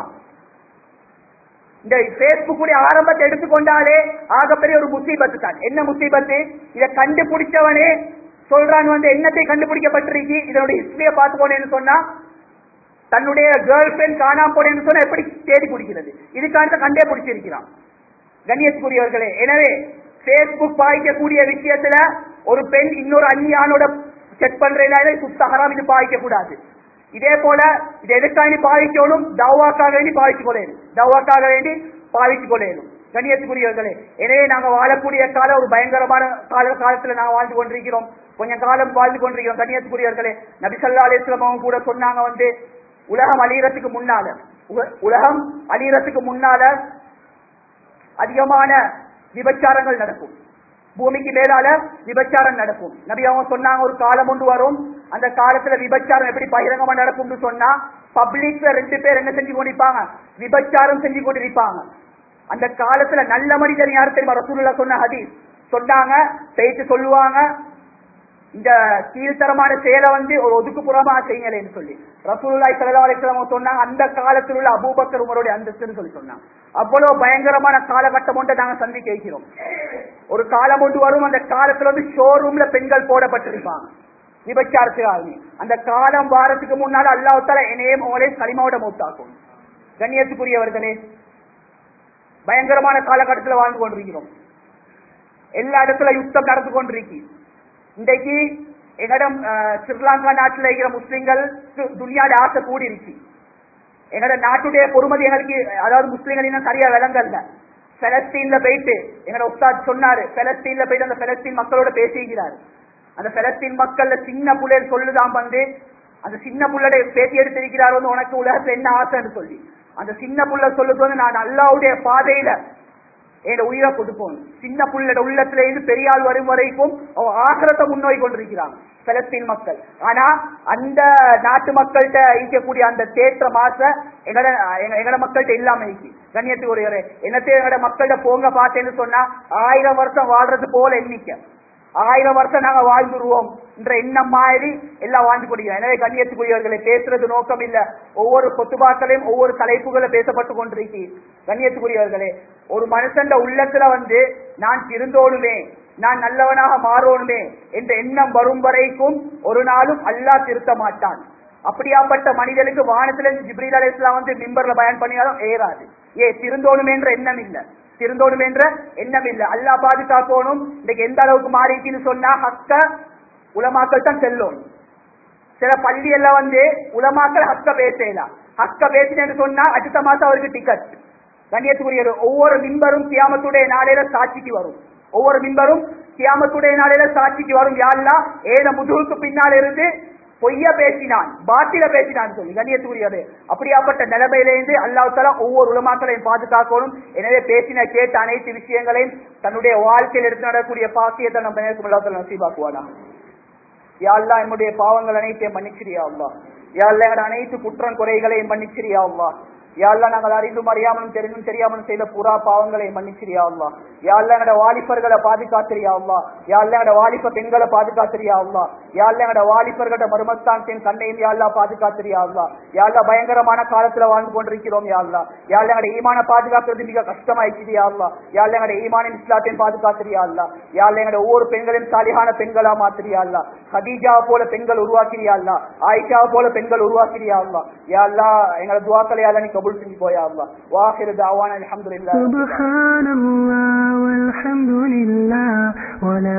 A: இந்த பேஸ்புக் உடைய ஆரம்பத்தை எடுத்துக்கொண்டாலே ஆகப்பெரிய ஒரு முசீபத்து தான் என்ன முசீபத்து இதை கண்டுபிடிச்சவனே சொல்றான் வந்து என்னத்தை கண்டுபிடிக்கப்பட்டிருக்கு இதனுடைய ஹிஸ்டரியை பார்த்து போனேன்னு சொன்னா தன்னுடைய கேர்ள் ஃபிரெண்ட் காணாம போனேன்னு சொன்னா எப்படி தேடி பிடிக்கிறது இதுக்காக கண்டே பிடிச்சிருக்கிறான் கண்ணியத்துக்குரியவர்களே எனவே பேஸ்புக் பாய்க்கக்கூடிய விஷயத்துல ஒரு பெண் இன்னொரு அந்நியானோட செக் பண்றதுனால சுத்த ஹராம் இது பாய்க்க கூடாது இதே போல இது எதுக்காக பாவிக்கணும் தவாக்காக வேண்டி பாவிச்சு கொள்ளணும் தவாக்காக வேண்டி பாவிச்சு கொள்ளணும் கண்ணியத்துக்குரியவர்களே எனவே நாங்க வாழக்கூடிய காலம் ஒரு பயங்கரமான கால காலத்துல நாங்க வாழ்ந்து கொண்டிருக்கிறோம் கொஞ்ச காலம் வாழ்ந்து கொண்டிருக்கிறோம் கண்ணியத்துக்குரியவர்களே நபிசல்லா அலிஸ்லாம் அவங்க கூட சொன்னாங்க வந்து உலகம் அழியறதுக்கு முன்னால உல- உலகம் அழியறதுக்கு முன்னால அதிகமான விபச்சாரங்கள் நடக்கும் பூமிக்கு மேலால விபச்சாரம் நடக்கும் நபி அவங்க சொன்னாங்க ஒரு காலம் ஒன்று வரும் அந்த காலத்துல விபச்சாரம் எப்படி பகிரங்கமா நடக்கும்னு சொன்னா பப்ளிக்ல ரெண்டு பேர் என்ன செஞ்சு கொண்டிருப்பாங்க விபச்சாரம் செஞ்சு கொண்டிருப்பாங்க அந்த காலத்துல நல்ல மனிதர் யார் தெரியுமா ரசூலுல்லா சொன்ன ஹதீஸ் சொன்னாங்க பேச்சு சொல்லுவாங்க இந்த கீழ்த்தரமான செயலை வந்து ஒரு ஒதுக்குப்புறமா செய்யலைன்னு சொல்லி ரசூலுல்லாஹி ஸல்லல்லாஹு அலைஹி வஸல்லம் சொன்னாங்க அந்த காலத்தில் உள்ள அபூபக்கர் உமருடைய அந்தஸ்துன்னு சொல்லி சொன்னாங்க அவ்வளவு பயங்கரமான காலகட்டம் ஒன்றை நாங்க சந்திக்க வைக்கிறோம் ஒரு காலம் ஒன்று வரும் அந்த காலத்துல வந்து ஷோரூம்ல பெண்கள் போடப்பட்டிருப்பாங்க விபச்சாரத்துக்காக அந்த காலம் வாரத்துக்கு முன்னால அல்லாஹால என்னையும் உங்களே களிமாவோட மூத்தாக்கும் கண்ணியத்துக்குரியவர்களே பயங்கரமான காலகட்டத்தில் வாழ்ந்து கொண்டிருக்கிறோம் எல்லா இடத்துல யுத்தம் நடந்து கொண்டிருக்கு இன்றைக்கு எங்களிடம் அஹ், ஸ்ரீலங்கா நாட்டில் இருக்கிற முஸ்லிம்கள் துனியாட ஆசை கூடி இருக்கு எங்களோட நாட்டுடைய பொறுமதி எங்களுக்கு அதாவது முஸ்லிம்கள் இன்னும் சரியா விளங்கல்ல பெலஸ்தீன்ல போயிட்டு எங்களோட உஸ்தாத் சொன்னாரு பெலஸ்தீன்ல போயிட்டு அந்த பெலஸ்தீன் மக்களோட பேசிக்கிறாரு அந்த பெலஸ்தீன் மக்கள்ல சின்ன புள்ளைகள் சொல்லுதான் வந்து அந்த சின்ன புள்ளோட பேசி எடுத்திருக்கிறார் வந்து உனக்கு உலகத்துல என்ன ஆசைன்னு சொல்லி அந்த சின்ன புள்ள சொல்லுது வந்து நான் அல்லாவுடைய பாதையில என் உயிரை கொடுப்போம் சின்ன புள்ளட உள்ளத்துல இருந்து பெரியாள் வரும் வரைக்கும் அவ ஆசிரத்தை முன்னோய் கொண்டிருக்கிறாங்க பலஸ்தீன் மக்கள் ஆனா அந்த நாட்டு மக்கள்கிட்ட இருக்கக்கூடிய அந்த தேற்ற மாச எங்கட எங்க- எங்கட மக்கள்கிட்ட இல்லாம இருக்கு கண்ணியத்துக்கு ஒரு என்னத்தையும் எங்கட மக்கள்கிட்ட போங்க பார்த்தேன்னு சொன்னா ஆயிரம் வருஷம் வாழ்றது போல எண்ணிக்கை ஆயிரம் வருஷம் நாங்க வாழ்ந்துருவோம் என்ற எண்ணம் மாதிரி எல்லாம் வாழ்ந்து கொண்டிருக்கிறோம் எனவே கண்ணியத்துக்குரியவர்களை பேசுறது நோக்கம் இல்ல ஒவ்வொரு கொத்துபாக்களையும் ஒவ்வொரு தலைப்புகளை பேசப்பட்டு கொண்டிருக்கு கண்ணியத்துக்குரியவர்களே ஒரு மனுஷன் உள்ளத்துல வந்து நான் திருந்தோணுமே நான் நல்லவனாக மாறோணுமே என்ற எண்ணம் வரும் வரைக்கும் ஒரு நாளும் அல்லாஹ் திருத்த மாட்டான் அப்படியாப்பட்ட மனிதனுக்கு வானத்துல இருந்து ஜிப்ரீல் அலைஹிஸ்ஸலாம் வந்து மிம்பர்ல பயன் பண்ணினாலும் ஏறாது ஏ திருந்தோணுமே என்ற எண்ணம் இல்ல திருந்தோணும் என்ற எண்ணம் இல்ல அல்லாஹ் பாதுகாக்கணும் இன்னைக்கு எந்த அளவுக்கு மாறிக்குன்னு சொன்னா ஹக்க உலமாக்கள் தான் செல்லும் சில பள்ளி எல்லாம் வந்து உலமாக்கள் ஹக்க பேசலாம் ஹக்க பேசினேன்னு சொன்னா அடுத்த மாசம் அவருக்கு டிக்கெட் கண்ணியத்துக்குரிய ஒவ்வொரு மிம்பரும் கியாமத்துடைய நாளையில சாட்சிக்கு வரும் ஒவ்வொரு மிம்பரும் கியாமத்துடைய நாளையில சாட்சிக்கு வரும் யாரெல்லாம் ஏன முதுகுக்கு பின்னால் இருந்து பொய்ய பேசினான் பாத்தில பேசினான் சொல்லி கண்ணியத்துக்குரியது அப்படியாப்பட்ட நிலைமையிலிருந்து அல்லாஹ் தஆலா ஒவ்வொரு உலமாக்களையும் பாதுகாக்கணும் எனவே பேசின கேட்ட அனைத்து விஷயங்களையும் தன்னுடைய வாழ்க்கையில் எடுத்து நடக்கக்கூடிய பாக்கியத்தை நம்ம நேருக்கு அல்லாஹ் தஆலா நசீபாக்குவானா யா அல்லாஹ் என்னுடைய பாவங்கள் அனைத்தையும் மன்னிச்சிரியா அல்லாஹ் யா அல்லாஹ் என்னோட அனைத்து குற்றம் குறைகளையும் மன்னிச்சிரியா அல்லாஹ் யா அல்லாஹ் நாங்கள் அறிந்தும் அறியாமலும் தெரிந்தும் தெரியாமலும் செய்த புறா பாவங்களை மன்னிச்சிரியா அல்லாஹ் யா அல்லாஹ் என்னோட வாலிபர்களை பாதுகாத்திரியா அல்லாஹ் யா அல்லாஹ் என்னோட வாலிப பெண்களை பாதுகாத்திரியா அல்லாஹ் யா அல்லாஹ் என்னோட வாலிபர்களோட மருமஸ்தானத்தின் கண்ணையும் யா அல்லாஹ் பாதுகாத்திரியா அல்லாஹ் யா அல்லாஹ் பயங்கரமான காலத்துல வாழ்ந்து கொண்டிருக்கிறோம் யா அல்லாஹ் யா அல்லாஹ் என்னோட ஈமான பாதுகாக்கிறது மிக கஷ்டமாயிடுச்சு யா அல்லாஹ் யா அல்லாஹ் என்னோட ஈமானின் இஸ்லாத்தையும் பாதுகாத்திரியா அல்லாஹ் யா அல்லாஹ் என்னோட ஒவ்வொரு பெண்களையும் சாலிகான பெண்களா மாத்திரியா அல்லாஹ் ஹதீஜாவை போல பெண்கள் உருவாக்கிறியா அல்லாஹ் ஆயிஷாவை போல பெண்கள் உருவாக்கிறியா அல்லாஹ் யா அல்லாஹ் எங்களோட துவாக்களை யா அல்லாஹ் நீ கபூல் செஞ்சு போயா அல்லாஹ் வாஹிரு தாவான அல்ஹம்துலில்லாஹ்
B: سبحان الله والحمد لله ولا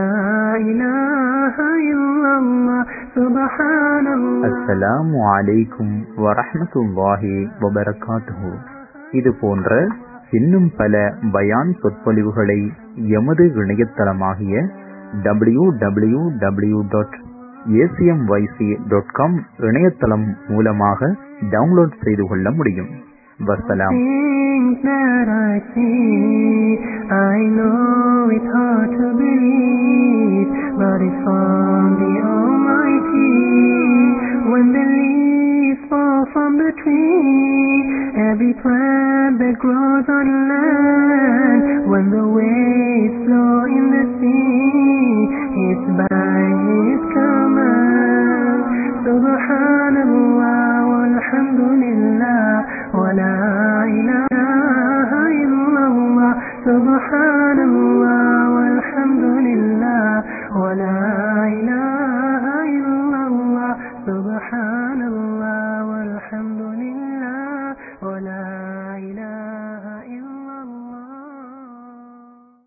B: إله إلا الله سبحان الله
C: அஸ்ஸலாமு அலைக்கும் வரஹ்மத்துல்லாஹி வபரகாத்துஹு இது போன்ற இன்னும் பல பயான் சொற்பொழிவுகளை எமது இணையதளமாகிய W W W dot ACMYC dot com இணையதளம் மூலமாக டவுன்லோட் செய்து கொள்ள முடியும் வசலாம்
B: Things that I see, I know it's hard to believe, but it's from the Almighty. When the leaves fall from the tree, every plant that grows on land, when the waves flow in the sea, it's by His command. Subhanallah walhamdulillah wa la ilaha illallah. Subhanallah.